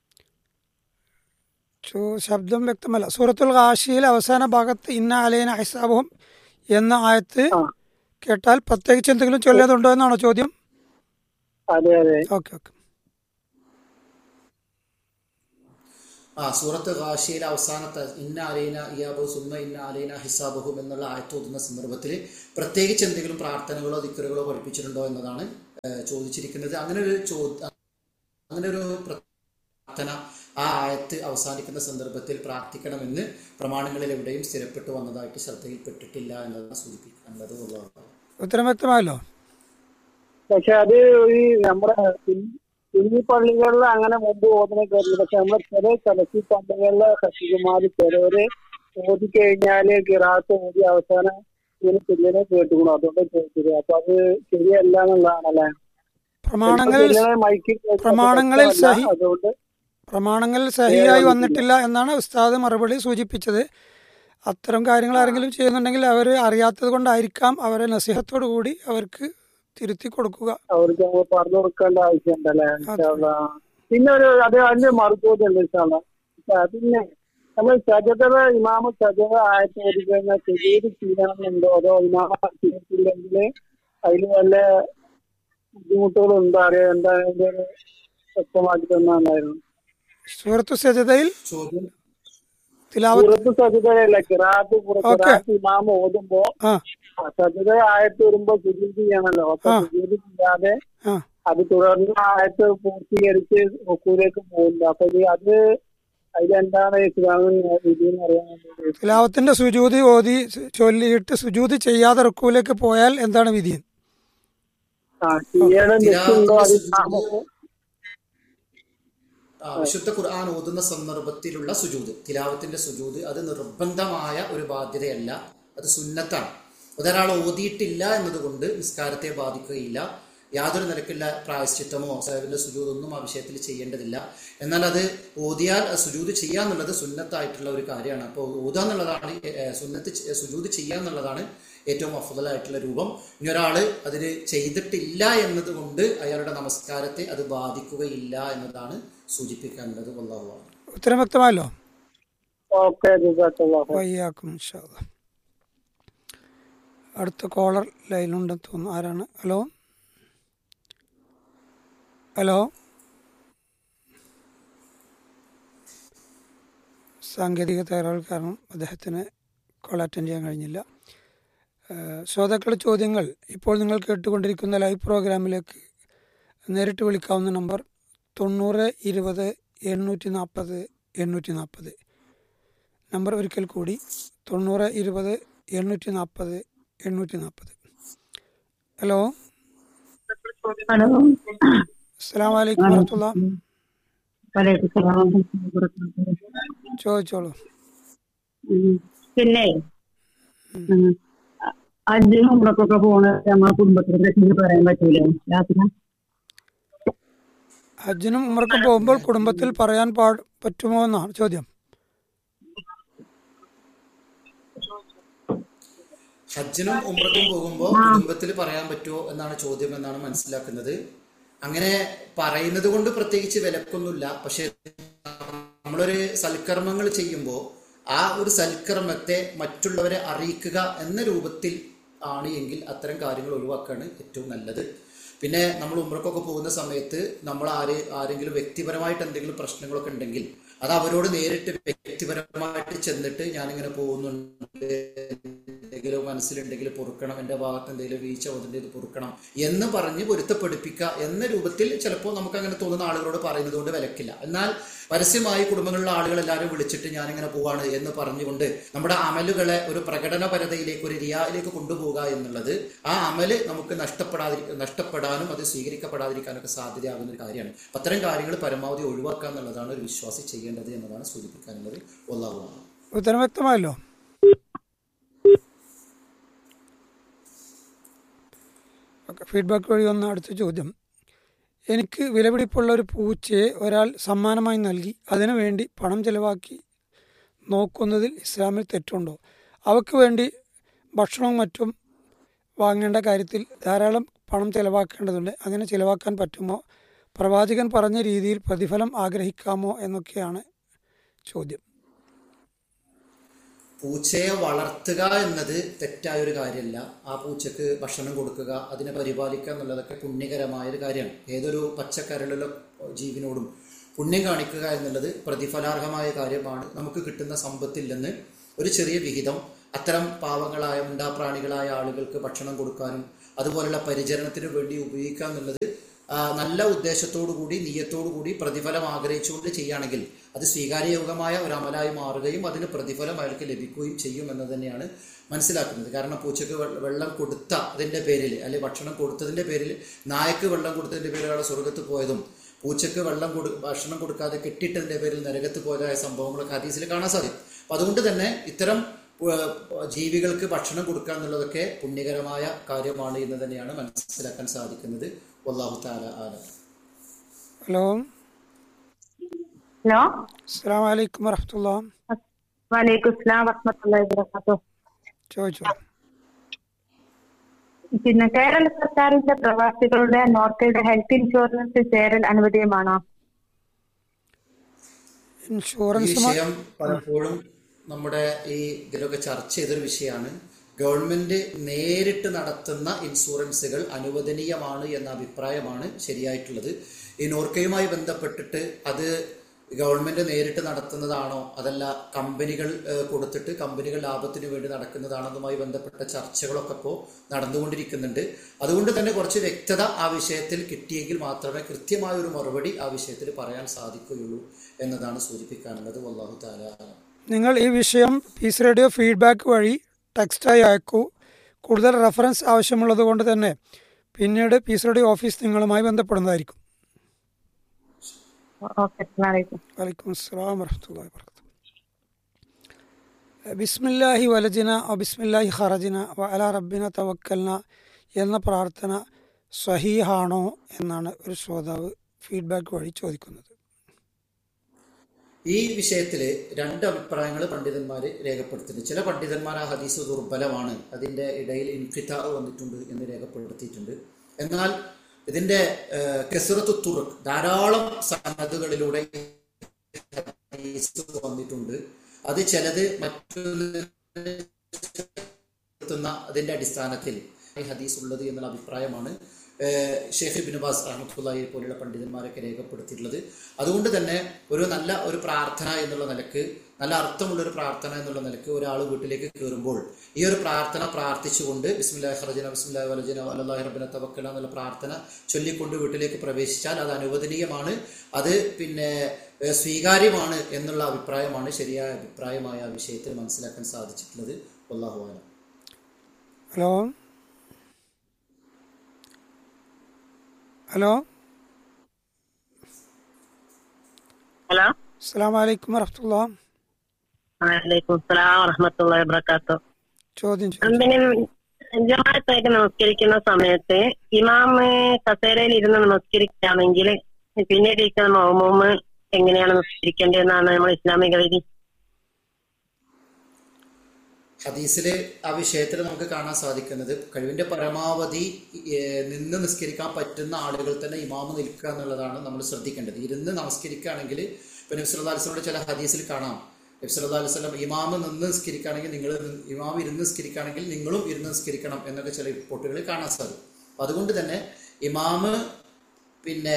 ചോ ശബ്ദം വ്യക്തമല്ല സൂറത്തുൽ ഖാഷിയിൽ അവസാന ഭാഗത്ത് ഇന്ന അലൈന ഹിസാബും എന്ന ആയത്ത് ആ കേട്ടാൽ പ്രത്യേകിച്ച് എന്തെങ്കിലും ചൊല്ലേതുണ്ടോ എന്നാണോ ചോദ്യം അതെ അതെ ഓക്കെ ഓക്കെ ആ സൂറത്ത് ഖാഷിയിലെ അവസാനത്തെ ഇന്ന അലൈന ഇയാബു സുമ്മ ഇന്ന അലൈന ഹിസാബുഹും എന്നുള്ള ആയത്ത് ഓതുന്ന സന്ദർഭത്തിൽ പ്രത്യേകിച്ച് എന്തെങ്കിലും പ്രാർത്ഥനകളോ ദിക്കറുകളോ പഠിപ്പിച്ചിട്ടുണ്ടോ എന്നതാണ് ഏഹ്, ചോദിച്ചിരിക്കുന്നത് അങ്ങനെ ഒരു ചോ അങ്ങനെ ഒരു പ്രാർത്ഥന ആ ആയത്ത് അവസാനിക്കുന്ന സന്ദർഭത്തിൽ പ്രാർത്ഥിക്കണമെന്ന് പ്രമാണങ്ങളിൽ എവിടെയും സ്ഥിരപ്പെട്ടു വന്നതായിട്ട് ശ്രദ്ധയിൽപ്പെട്ടിട്ടില്ല എന്നതാണ് സൂചിപ്പിക്കാനുള്ളത് ഉള്ളതാണ് ഉത്തരം വ്യക്തമായല്ലോ പക്ഷെ അത് ഈ നമ്മുടെ കുഞ്ഞി- കുഞ്ഞി പള്ളികളിൽ അങ്ങനെ മുമ്പ് ഓതിനെ കയറി പക്ഷെ നമ്മുടെ ചില കലസി പള്ളികളിലെ ഹസികുമാര് ചിലവര് ഓതി കഴിഞ്ഞാല് ഗിറാത്ത് ഓതി അവസാനം ഇങ്ങനെ പിള്ളേരെ കേട്ടുകൂടും അതുകൊണ്ട് ചോദിച്ചത് അപ്പൊ അത് ശരിയല്ല എന്നുള്ളതാണല്ലേ പ്രമാണങ്ങളിൽ പിള്ളേരെ മൈക്കിൽ കേൾക്കുന്നത് പ്രമാണങ്ങളിൽ വ്യക്തമല്ല. സഹി- അതുകൊണ്ട് പ്രമാണങ്ങൾ സഹിയായി വന്നിട്ടില്ല എന്നാണ് ഉസ്താദ് മറുപടി സൂചിപ്പിച്ചത് അത്തരം കാര്യങ്ങൾ ആരെങ്കിലും ചെയ്യുന്നുണ്ടെങ്കിൽ അവർ അറിയാത്തത് കൊണ്ടായിരിക്കാം അവരെ നസിഹത്തോടു കൂടി അവർക്ക് തിരുത്തി കൊടുക്കുക അവർക്ക് അങ്ങ് പറഞ്ഞു കൊടുക്കേണ്ട ആവശ്യമുണ്ടല്ലേ ഇൻഷാല്ലാ. പിന്നെ ഒരു അത് അതിന്റെ മറുചോദ്യം ഉണ്ട് ഇൻഷാല്ലാ. ആ, പിന്നെ നമ്മൾ സജതറ ഇമാമ സജത ആയിട്ട് ഒരു കഴിഞ്ഞാൽ ചെറിയത് ചെയ്യണമെന്നുണ്ടോ അതോ ഇമാമ ചെയ്തിട്ടില്ലെങ്കിൽ അതിന് വല്ല ബുദ്ധിമുട്ടുകളുണ്ടോ അറിയാം എന്താ അതിന്റെ ഒരു വ്യക്തമാക്കി തന്നായിരുന്നു സൂറത്തു സജതയിൽ ചോദ്യം തിലാവത്ത് പുറത്ത് സജതയല്ല കിറാത്ത് ഓക്കേ. കിറാത്ത് ഇമാമ ഓതുമ്പോ ആ സജത ആയിട്ട് വരുമ്പോ സുജൂത് ചെയ്യണല്ലോ അപ്പൊ ആ. സുജൂത് ചെയ്യാതെ ആ അത് തുടർന്ന് ആയത്ത് പൂർത്തീകരിച്ച് റുക്കൂലേക്ക് പോകുന്നു അപ്പൊ ഇനി അത് അതിലെന്താണ് ഇസ്ലാമിന് വിധി എന്ന് അറിയാൻ വേണ്ടി തിലാവത്തിന്റെ സുജൂതി ഓതി സു- ചൊല്ലിയിട്ട് സുജൂതി ചെയ്യാതെ റുക്കൂലേക്ക് പോയാൽ എന്താണ് വിധി ആ ചെയ്യണം നിൽക്കുന്നുണ്ടോ അത് തിലാവത്തിന്റെ നമുക്ക് ആ, വിശുദ്ധ ഖുർആൻ ഓതുന്ന സന്ദർഭത്തിലുള്ള സുജൂദ് തിലാവത്തിന്റെ സുജൂദ് അത് നിർബന്ധമായ ഒരു ബാധ്യതയല്ല അത് സുന്നത്താണ് അതൊരാൾ ഓതിയിട്ടില്ല എന്നതുകൊണ്ട് നിസ്കാരത്തെ ബാധിക്കുകയില്ല യാതൊരു നിലക്കുള്ള പ്രായശ്ചിത്തമോ സാഹിബിന്റെ സുജൂദ് ഒന്നും ആ വിഷയത്തിൽ ചെയ്യേണ്ടതില്ല എന്നാൽ അത് ഓതിയാൽ ആ സുജൂദ് ചെയ്യാന്നുള്ളത് സുന്നത്തായിട്ടുള്ള ഒരു കാര്യമാണ് അപ്പോൾ ഓതുക എന്നുള്ളതാണ് ഏ, സുന്നത്ത് ചെ- സുജൂദ് ചെയ്യുക എന്നുള്ളതാണ് ഏറ്റവും അഫുതലായിട്ടുള്ള രൂപം ഇനി ഒരാൾ അതിന് ചെയ്തിട്ടില്ല എന്നതുകൊണ്ട് അയാളുടെ നമസ്കാരത്തെ അത് ബാധിക്കുകയില്ല എന്നതാണ് സൂചിപ്പിക്കാനുള്ളത് വല്ലാഹു ഉത്തരം വ്യക്തമായല്ലോ ഓക്കെ ജസാക്കല്ലാഹ് ഖൈർ. വയ്യാക്കും ഇൻഷാ അല്ലാ. അടുത്ത കോളർ ലൈനിലുണ്ടെന്ന് തോന്നുന്നു ആരാണ് ഹലോ ഹലോ സാങ്കേതിക തകരാറ് കാരണം അദ്ദേഹത്തിന് കോൾ അറ്റൻഡ് ചെയ്യാൻ കഴിഞ്ഞില്ല ഏഹ് ശ്രോതാക്കളുടെ ചോദ്യങ്ങൾ ഇപ്പോൾ നിങ്ങൾ കേട്ടുകൊണ്ടിരിക്കുന്ന ലൈവ് പ്രോഗ്രാമിലേക്ക് നേരിട്ട് വിളിക്കാവുന്ന നമ്പർ തൊണ്ണൂറ് ഇരുപത് എണ്ണൂറ്റി നാൽപ്പത് എണ്ണൂറ്റി നാൽപ്പത് നമ്പർ ഒരിക്കൽ കൂടി തൊണ്ണൂറ് ഇരുപത് എണ്ണൂറ്റി നാൽപ്പത് എണ്ണൂറ്റി നാൽപ്പത് ഹലോ ഹലോ അസ്സാം വലൈക്കും വറഹത്തുള്ള വലൈക്കും സലാം വറഹ്മത്തുള്ളാഹി വബറകാതുഹു. ചോദിച്ചോളൂ ഉം. പിന്നെ ഉം. അജ്ജിനും ഉമ്രക്കൊക്കെ പോണ നമ്മളെ കുടുംബത്തിനെ പറ്റി പറയാൻ പറ്റൂലേ രാത്രി ഹജ്ജിനും ഉമർക്കും പോകുമ്പോൾ കുടുംബത്തിൽ പറയാൻ പാ പറ്റുമോ എന്നാണ് ചോദ്യം ഹജ്ജിനും ഉമ്രക്കും പോകുമ്പോൾ കുടുംബത്തിൽ പറയാൻ പറ്റുമോ എന്നാണ് ചോദ്യം എന്നാണ് മനസ്സിലാക്കുന്നത് അങ്ങനെ പറയുന്നത് കൊണ്ട് പ്രത്യേകിച്ച് വിലക്കൊന്നുമില്ല പക്ഷെ നമ്മളൊരു സൽക്കർമ്മങ്ങൾ ചെയ്യുമ്പോൾ ആ ഒരു സൽക്കർമ്മത്തെ മറ്റുള്ളവരെ അറിയിക്കുക എന്ന രൂപത്തിൽ ആണ് എങ്കിൽ അത്തരം കാര്യങ്ങൾ ഒഴിവാക്കുകയാണ് ഏറ്റവും നല്ലത് പിന്നെ നമ്മൾ ഉമ്രക്കൊക്കെ പോകുന്ന സമയത്ത് നമ്മൾ ആര് ആരെങ്കിലും വ്യക്തിപരമായിട്ട് എന്തെങ്കിലും പ്രശ്നങ്ങളൊക്കെ ഉണ്ടെങ്കിൽ അത് അവരോട് നേരിട്ട് വ്യക്തിപരമായിട്ട് ചെന്നിട്ട് ഞാനിങ്ങനെ പോകുന്നുണ്ട് എന്തെങ്കിലും മനസ്സിലുണ്ടെങ്കിൽ പൊറുക്കണം എൻ്റെ ഭാഗത്ത് എന്തെങ്കിലും വീഴ്ച വന്നിട്ട് ഇത് പൊറുക്കണം എന്ന് പറഞ്ഞ് പൊരുത്തപ്പെടുപ്പിക്കുക എന്ന രൂപത്തിൽ ചിലപ്പോൾ നമുക്ക് അങ്ങനെ തോന്നുന്ന ആളുകളോട് പറയുന്നത് കൊണ്ട് വിലക്കില്ല എന്നാൽ പരസ്യമായി കുടുംബങ്ങളിലെ ആളുകൾ എല്ലാവരും വിളിച്ചിട്ട് ഞാനിങ്ങനെ പോവാണ് എന്ന് പറഞ്ഞുകൊണ്ട് നമ്മുടെ അമലുകളെ ഒരു പ്രകടനപരതയിലേക്ക് ഒരു റിയായിലേക്ക് കൊണ്ടുപോകുക എന്നുള്ളത് ആ അമല് നമുക്ക് നഷ്ടപ്പെടാതി നഷ്ടപ്പെടാനും അത് സ്വീകരിക്കപ്പെടാതിരിക്കാനൊക്കെ സാധ്യതയാകുന്ന ഒരു കാര്യമാണ് അപ്പം അത്തരം കാര്യങ്ങൾ പരമാവധി ഒഴിവാക്കുക എന്നുള്ളതാണ് ഒരു വിശ്വാസി ചെയ്യേണ്ടത് എന്നതാണ് സൂചിപ്പിക്കാനുള്ളത് ഒന്നാവുക ഉത്തരം വ്യക്തമായല്ലോ ഓക്കെ ഫീഡ്ബാക്ക് വഴി വന്ന അടുത്ത ചോദ്യം എനിക്ക് വിലപിടിപ്പുള്ള ഒരു പൂച്ചയെ ഒരാൾ സമ്മാനമായി നൽകി അതിനു വേണ്ടി പണം ചെലവാക്കി നോക്കുന്നതിൽ ഇസ്ലാമിൽ തെറ്റുണ്ടോ അവക്ക് വേണ്ടി ഭക്ഷണവും മറ്റും വാങ്ങേണ്ട കാര്യത്തിൽ ധാരാളം പണം ചെലവാക്കേണ്ടതുണ്ട് അങ്ങനെ ചെലവാക്കാൻ പറ്റുമോ പ്രവാചകൻ പറഞ്ഞ രീതിയിൽ പ്രതിഫലം ആഗ്രഹിക്കാമോ എന്നൊക്കെയാണ് ചോദ്യം പൂച്ചയെ വളർത്തുക എന്നത് തെറ്റായ ഒരു കാര്യമല്ല ആ പൂച്ചക്ക് ഭക്ഷണം കൊടുക്കുക അതിനെ പരിപാലിക്കുക എന്നുള്ളതൊക്കെ പുണ്യകരമായ ഒരു കാര്യമാണ് ഏതൊരു പച്ചക്കരളുള്ള ജീവിനോടും പുണ്യം കാണിക്കുക എന്നുള്ളത് പ്രതിഫലാർഹമായ കാര്യമാണ് നമുക്ക് കിട്ടുന്ന സമ്പത്തിൽ നിന്ന് ഒരു ചെറിയ വിഹിതം അത്തരം പാവങ്ങളായ മുണ്ടാപ്രാണികളായ ആളുകൾക്ക് ഭക്ഷണം കൊടുക്കാനും അതുപോലുള്ള പരിചരണത്തിനു വേണ്ടി ഉപയോഗിക്കുക എന്നുള്ളത് ആ, നല്ല ഉദ്ദേശത്തോടു കൂടി നീയത്തോടു കൂടി പ്രതിഫലം ആഗ്രഹിച്ചുകൊണ്ട് ചെയ്യുകയാണെങ്കിൽ അത് സ്വീകാര്യയോഗ്യമായ ഒരു അമലായി മാറുകയും അതിന് പ്രതിഫലം അയാൾക്ക് ലഭിക്കുകയും ചെയ്യും എന്ന് തന്നെയാണ് മനസ്സിലാക്കുന്നത് കാരണം പൂച്ചക്ക് വെ- വെള്ളം കൊടുത്ത അതിൻ്റെ പേരിൽ അല്ലെ ഭക്ഷണം കൊടുത്തതിൻ്റെ പേരിൽ നായക്ക് വെള്ളം കൊടുത്തതിൻ്റെ പേരിൽ അയാൾ സ്വർഗത്ത് പോയതും പൂച്ചക്ക് വെള്ളം കൊടു ഭക്ഷണം കൊടുക്കാതെ കെട്ടിട്ടതിൻ്റെ പേരിൽ നരകത്ത് പോയതായ സംഭവങ്ങളൊക്കെ ഹദീസിൽ കാണാൻ സാധിക്കും അപ്പം അതുകൊണ്ട് തന്നെ ഇത്തരം ഏഹ്, ജീവികൾക്ക് ഭക്ഷണം കൊടുക്കുക എന്നുള്ളതൊക്കെ പുണ്യകരമായ കാര്യമാണ് എന്ന് തന്നെയാണ് മനസ്സിലാക്കാൻ സാധിക്കുന്നത് വല്ലാഹു താല ആലം ഹലോ ഹലോ അസ്സാം വലൈക്കും വറഹമുല്ല വലൈക്കും സ്ലാം വറഹമത്തുള്ളാഹി വബറകാതുഹു ചോദിച്ചു പിന്നെ കേരള സർക്കാരിന്റെ പ്രവാസികളുടെ നോർക്കയുടെ ഹെൽത്ത് ഇൻഷുറൻസ് ചേരൽ അനുവദീയമാണോ ഈ ഇൻഷുറൻസ് വിഷയം പലപ്പോഴും നമ്മുടെ ഈ ഇതിലൊക്കെ ചർച്ച ചെയ്തൊരു വിഷയമാണ് ഗവൺമെന്റ് നേരിട്ട് നടത്തുന്ന ഇൻഷുറൻസുകൾ അനുവദനീയമാണ് എന്ന അഭിപ്രായമാണ് ശരിയായിട്ടുള്ളത് ഈ നോർക്കയുമായി ബന്ധപ്പെട്ടിട്ട് അത് ഗവൺമെന്റ് നേരിട്ട് നടത്തുന്നതാണോ അതല്ല കമ്പനികൾ ഏഹ്, കൊടുത്തിട്ട് കമ്പനികൾ ലാഭത്തിന് വേണ്ടി നടക്കുന്നതാണെന്നുമായി ബന്ധപ്പെട്ട ചർച്ചകളൊക്കെ ഇപ്പോൾ നടന്നുകൊണ്ടിരിക്കുന്നുണ്ട് അതുകൊണ്ട് തന്നെ കുറച്ച് വ്യക്തത ആ വിഷയത്തിൽ കിട്ടിയെങ്കിൽ മാത്രമേ കൃത്യമായ ഒരു മറുപടി ആ വിഷയത്തിൽ പറയാൻ സാധിക്കുകയുള്ളൂ എന്നതാണ് സൂചിപ്പിക്കാനുള്ളത് വല്ലാഹു താല ആലം. നിങ്ങൾ ഈ വിഷയം പീസ് റേഡിയോ ഫീഡ്ബാക്ക് വഴി ടെക്സ്റ്റായി അയക്കൂ കൂടുതൽ റെഫറൻസ് ആവശ്യമുള്ളത് കൊണ്ട് തന്നെ പിന്നീട് പീസ് റേഡിയോ ഓഫീസ് നിങ്ങളുമായി ബന്ധപ്പെടുന്നതായിരിക്കും ഓക്കെ അസ്സലാമലൈക്കും വലൈക്കും അസ്സലാം വറഹമത്തല്ലാ വർക്കത്ത് ബിസ്മില്ലാഹി വലജിന ഒ ബിസ്മില്ലാഹി ഖറജിന വ അല റബ്ബിന തവക്കൽന എന്ന പ്രാർത്ഥന സഹീഹാണോ എന്നാണ് ഒരു ശ്രോതാവ് ഫീഡ്ബാക്ക് വഴി ചോദിക്കുന്നത് ഈ വിഷയത്തിൽ രണ്ട് അഭിപ്രായങ്ങൾ പണ്ഡിതന്മാർ രേഖപ്പെടുത്തുന്നുണ്ട് ചില പണ്ഡിതന്മാർ ആ ഹദീസ് ദുർബലമാണ് അതിൻ്റെ ഇടയിൽ ഇൻഫിത്ത വന്നിട്ടുണ്ട് എന്ന് രേഖപ്പെടുത്തിയിട്ടുണ്ട് എന്നാൽ ഇതിൻ്റെ കെസുറത്ത് തുറുക്ക് ധാരാളം സന്നദ്ധകളിലൂടെ ഹദീസ് വന്നിട്ടുണ്ട് അത് ചിലത് മറ്റൊരു ത്തുന്ന അതിന്റെ അടിസ്ഥാനത്തിൽ ഈ ഹദീസ് ഉള്ളത് എന്നുള്ള അഭിപ്രായമാണ് ഏഹ്, ഷെയ്ഖ് ബിൻ ബാസ് റഹ്മത്തുള്ളാഹി പോലുള്ള പണ്ഡിതന്മാരൊക്കെ രേഖപ്പെടുത്തിയിട്ടുള്ളത് അതുകൊണ്ട് തന്നെ ഒരു നല്ല ഒരു പ്രാർത്ഥന എന്നുള്ള നിലക്ക് നല്ല അർത്ഥമുള്ള ഒരു പ്രാർത്ഥന എന്നുള്ള നിലക്ക് ഒരാൾ വീട്ടിലേക്ക് കയറുമ്പോൾ ഈ ഒരു പ്രാർത്ഥന പ്രാർത്ഥിച്ചുകൊണ്ട് ബിസ്മില്ലാഹി ഖറജന ബിസ്മില്ലാഹി വലജന അല്ലാഹി റബ്ബന തവക്കല എന്നുള്ള പ്രാർത്ഥന ചൊല്ലിക്കൊണ്ട് വീട്ടിലേക്ക് പ്രവേശിച്ചാൽ അത് അനുവദനീയമാണ് അത് പിന്നെ ഏഹ്, സ്വീകാര്യമാണ് എന്നുള്ള അഭിപ്രായമാണ് ശരിയായ അഭിപ്രായമായ ആ വിഷയത്തിൽ മനസ്സിലാക്കാൻ സാധിച്ചിട്ടുള്ളത് അള്ളാഹു ആലം ഹലോ ഹലോ ഹലോ അസ്സാം വലൈക്കും വറഹമത്തുള്ള വലൈക്കും സ്ലാം വറഹമത്തുള്ള വബർക്കാത്തു ചോദ്യം ചോദിച്ചു പിന്നെ ജമാഅത്തായിട്ട് നമസ്കരിക്കുന്ന സമയത്ത് ഇമാമ് കസേരയിൽ ഇരുന്ന് നമസ്കരിക്കുകയാണെങ്കിൽ പിന്നീട് ഇരിക്കുന്ന മൗമൂമ് എങ്ങനെയാണ് നമസ്കരിക്കേണ്ടതെന്നാണ് നമ്മൾ ഇസ്ലാമിക വിധി ഹദീസിൽ ആ വിഷയത്തിൽ നമുക്ക് കാണാൻ സാധിക്കുന്നത് കഴിവിന്റെ പരമാവധി ഏഹ്, നിന്ന് നിസ്കരിക്കാൻ പറ്റുന്ന ആളുകൾ തന്നെ ഇമാമ് നിൽക്കുക എന്നുള്ളതാണ് നമ്മൾ ശ്രദ്ധിക്കേണ്ടത് ഇരുന്ന് നമസ്കരിക്കുകയാണെങ്കിൽ ഇപ്പൊ നബ്സുല്ലാ അലിസ്ലമിയുടെ ചില ഹദീസിൽ കാണാം നബ്സുല്ലാ അലിസ്ലം ഇമാമ് നിന്ന് നിസ്കരിക്കുകയാണെങ്കിൽ നിങ്ങൾ ഇമാമ് ഇരുന്ന് നിസ്കരിക്കുകയാണെങ്കിൽ നിങ്ങളും ഇരുന്ന് നിസ്കരിക്കണം എന്നൊക്കെ ചില റിപ്പോർട്ടുകളിൽ കാണാൻ സാധിക്കും അപ്പൊ അതുകൊണ്ട് തന്നെ ഇമാമ് പിന്നെ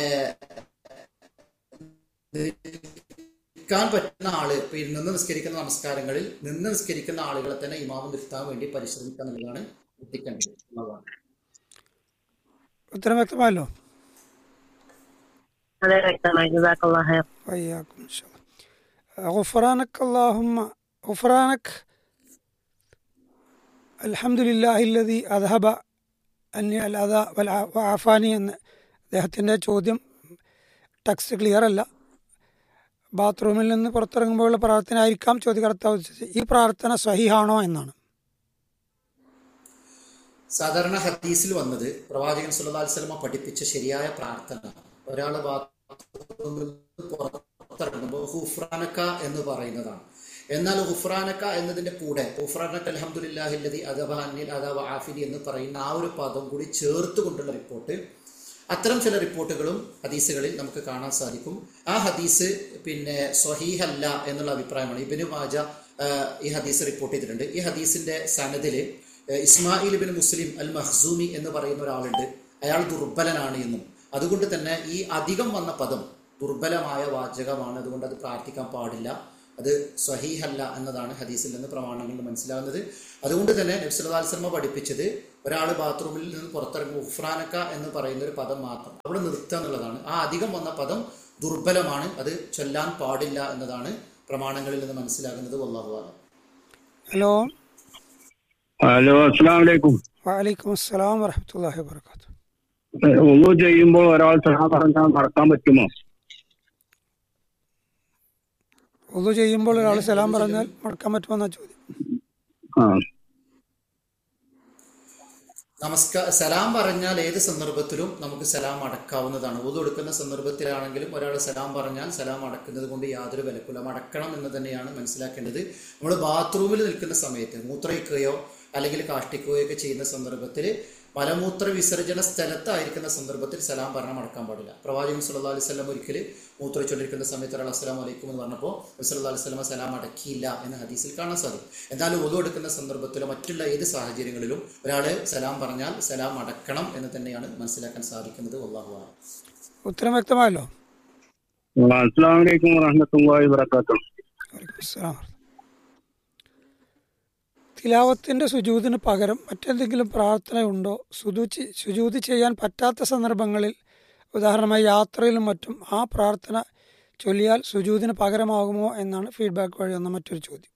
നിൽക്കാൻ പറ്റുന്ന ആള് ഇപ്പൊ നിന്ന് നിസ്കരിക്കുന്ന നമസ്കാരങ്ങളിൽ നിന്ന് നിസ്കരിക്കുന്ന ആളുകളെ തന്നെ ഇമാമ് നിർത്താൻ വേണ്ടി പരിശ്രമിക്കുക എന്നുള്ളതാണ് എത്തിക്കേണ്ടത് എന്നുള്ളതാണ് ഉത്തരം വ്യക്തമായല്ലോ അതെ വ്യക്തമായി ജസാക്കല്ലാഹ് ഖൈർ. وإياكم إن شاء الله غفرانك اللهم غفرانك الحمد لله الذي أذهب أني الأذى والع- وعافاني എന്ന് അദ്ദേഹത്തിൻ്റെ ചോദ്യം ടെക്സ്റ്റ് ക്ലിയർ അല്ല ബാത്റൂമിൽ നിന്ന് പുറത്തിറങ്ങുമ്പോഴുള്ള പ്രാർത്ഥന ആയിരിക്കാം ചോദ്യകർത്താവ് ഉദ്ദേശിച്ചത്. ഈ പ്രാർത്ഥന സഹിഹാണോ എന്നാണ് സാധാരണ ഹദീസിൽ വന്നത് പ്രവാചകൻ സല്ലല്ലാഹു അലൈഹി വസല്ലമ പഠിപ്പിച്ച ശരിയായ പ്രാർത്ഥന ഒരാൾ ബാത്റൂമിൽ നിന്ന് പുറത്തിറങ്ങുമ്പോൾ ഹുഫ്രാനക്ക എന്ന് പറയുന്നതാണ് എന്നാൽ ഹുഫ്രാനക്ക എന്നതിന്റെ കൂടെ ഹുഫ്രാനക്ക അൽഹംദുലില്ലാഹില്ലതി അദബ അന്നിൽ അദബ ആഫിനി എന്ന് പറയുന്ന ആ ഒരു പദം കൂടി ചേർത്ത് കൊണ്ടുള്ള റിപ്പോർട്ട് അത്തരം ചില റിപ്പോർട്ടുകളും ഹദീസുകളിൽ നമുക്ക് കാണാൻ സാധിക്കും ആ ഹദീസ് പിന്നെ സ്വഹീഹല്ല എന്നുള്ള അഭിപ്രായമാണ് ഇബിന് മാജ ആ, ഈ ഹദീസ് റിപ്പോർട്ട് ചെയ്തിട്ടുണ്ട് ഈ ഹദീസിന്റെ സനദില് ഏഹ് ഇസ്മായിൽ ബിൻ മുസ്ലിം അൽ മഹ്സൂമി എന്ന് പറയുന്ന ഒരാളുണ്ട് അയാൾ ദുർബലനാണ് എന്നും അതുകൊണ്ട് തന്നെ ഈ അധികം വന്ന പദം ദുർബലമായ വാചകമാണ് അതുകൊണ്ട് അത് പ്രാർത്ഥിക്കാൻ പാടില്ല അത് സ്വഹീഹല്ല എന്നതാണ് ഹദീസിൽ നിന്ന് പ്രമാണങ്ങളിൽ നിന്ന് മനസ്സിലാകുന്നത് അതുകൊണ്ട് തന്നെ നബ്സുല്ലാസ്ലമ പഠിപ്പിച്ചത് ഒരാൾ ബാത്റൂമിൽ നിന്ന് പുറത്തിറങ്ങും ഉഫ്രാനക്ക എന്ന് പറയുന്ന ഒരു പദം മാത്രം അവിടെ നിർത്തുക എന്നുള്ളതാണ് ആ അധികം വന്ന പദം ദുർബലമാണ് അത് ചൊല്ലാൻ പാടില്ല എന്നതാണ് പ്രമാണങ്ങളിൽ നിന്ന് മനസ്സിലാകുന്നത് വല്ലാഹുവാല ഹലോ ഹലോ അസ്സാം വലൈക്കും വലൈക്കും അസ്സലാം വറഹമത്തല്ലാഹി വാബർക്കാത്തു ഒന്നു ചെയ്യുമ്പോൾ ഒരാൾ സലാം പറഞ്ഞാൽ മറക്കാൻ പറ്റുമോ ഒതു ചെയ്യുമ്പോൾ ഒരാൾ സലാം പറഞ്ഞാൽ മടക്കാൻ പറ്റുമെന്ന ചോദ്യം ആ നമസ്കാര സലാം പറഞ്ഞാൽ ഏത് സന്ദർഭത്തിലും നമുക്ക് സലാം അടക്കാവുന്നതാണ് ഊതു എടുക്കുന്ന സന്ദർഭത്തിലാണെങ്കിലും ഒരാൾ സലാം പറഞ്ഞാൽ സലാം അടക്കുന്നത് കൊണ്ട് യാതൊരു വിലക്കില്ല അടക്കണം എന്ന് തന്നെയാണ് മനസ്സിലാക്കേണ്ടത് നമ്മൾ ബാത്റൂമിൽ നിൽക്കുന്ന സമയത്ത് മൂത്രയിക്കുകയോ അല്ലെങ്കിൽ കാഷ്ടിക്കുകയോ ഒക്കെ ചെയ്യുന്ന സന്ദർഭത്തിൽ മലമൂത്ര വിസർജന സ്ഥലത്തായിരിക്കുന്ന സന്ദർഭത്തിൽ സലാം പറഞ്ഞാൽ മടക്കാൻ പാടില്ല പ്രവാചകൻ സല്ലല്ലാഹു അലൈഹി വസല്ലം ഒരിക്കൽ മൂത്രച്ചൊല്ലിരിക്കുന്ന സമയത്ത് ഒരാൾ അസ്സലാം വലൈക്കും എന്ന് പറഞ്ഞപ്പോൾ സല്ലല്ലാഹു അലൈഹി വസല്ലം സലാം അടക്കിയില്ല എന്ന് ഹദീസിൽ കാണാൻ സാധിക്കും എന്നാൽ ഒതു എടുക്കുന്ന സന്ദർഭത്തിലോ മറ്റുള്ള ഏത് സാഹചര്യങ്ങളിലും ഒരാൾ സലാം പറഞ്ഞാൽ സലാം അടക്കണം എന്ന് തന്നെയാണ് മനസ്സിലാക്കാൻ സാധിക്കുന്നത് അള്ളാഹു ആലം. ഉത്തരം വ്യക്തമായല്ലോ അസ്സാം വലൈക്കും വറഹമത്തല്ലാഹി വബറകാതുഹു വലൈക്കും അസ്സലാം തിലാവത്തിൻ്റെ സുജൂതിന് പകരം മറ്റെന്തെങ്കിലും പ്രാർത്ഥനയുണ്ടോ സുജൂചി സുജൂതി ചെയ്യാൻ പറ്റാത്ത സന്ദർഭങ്ങളിൽ ഉദാഹരണമായി യാത്രയിലും മറ്റും ആ പ്രാർത്ഥന ചൊല്ലിയാൽ സുജൂതിന് പകരമാകുമോ എന്നാണ് ഫീഡ്ബാക്ക് വഴി വന്ന മറ്റൊരു ചോദ്യം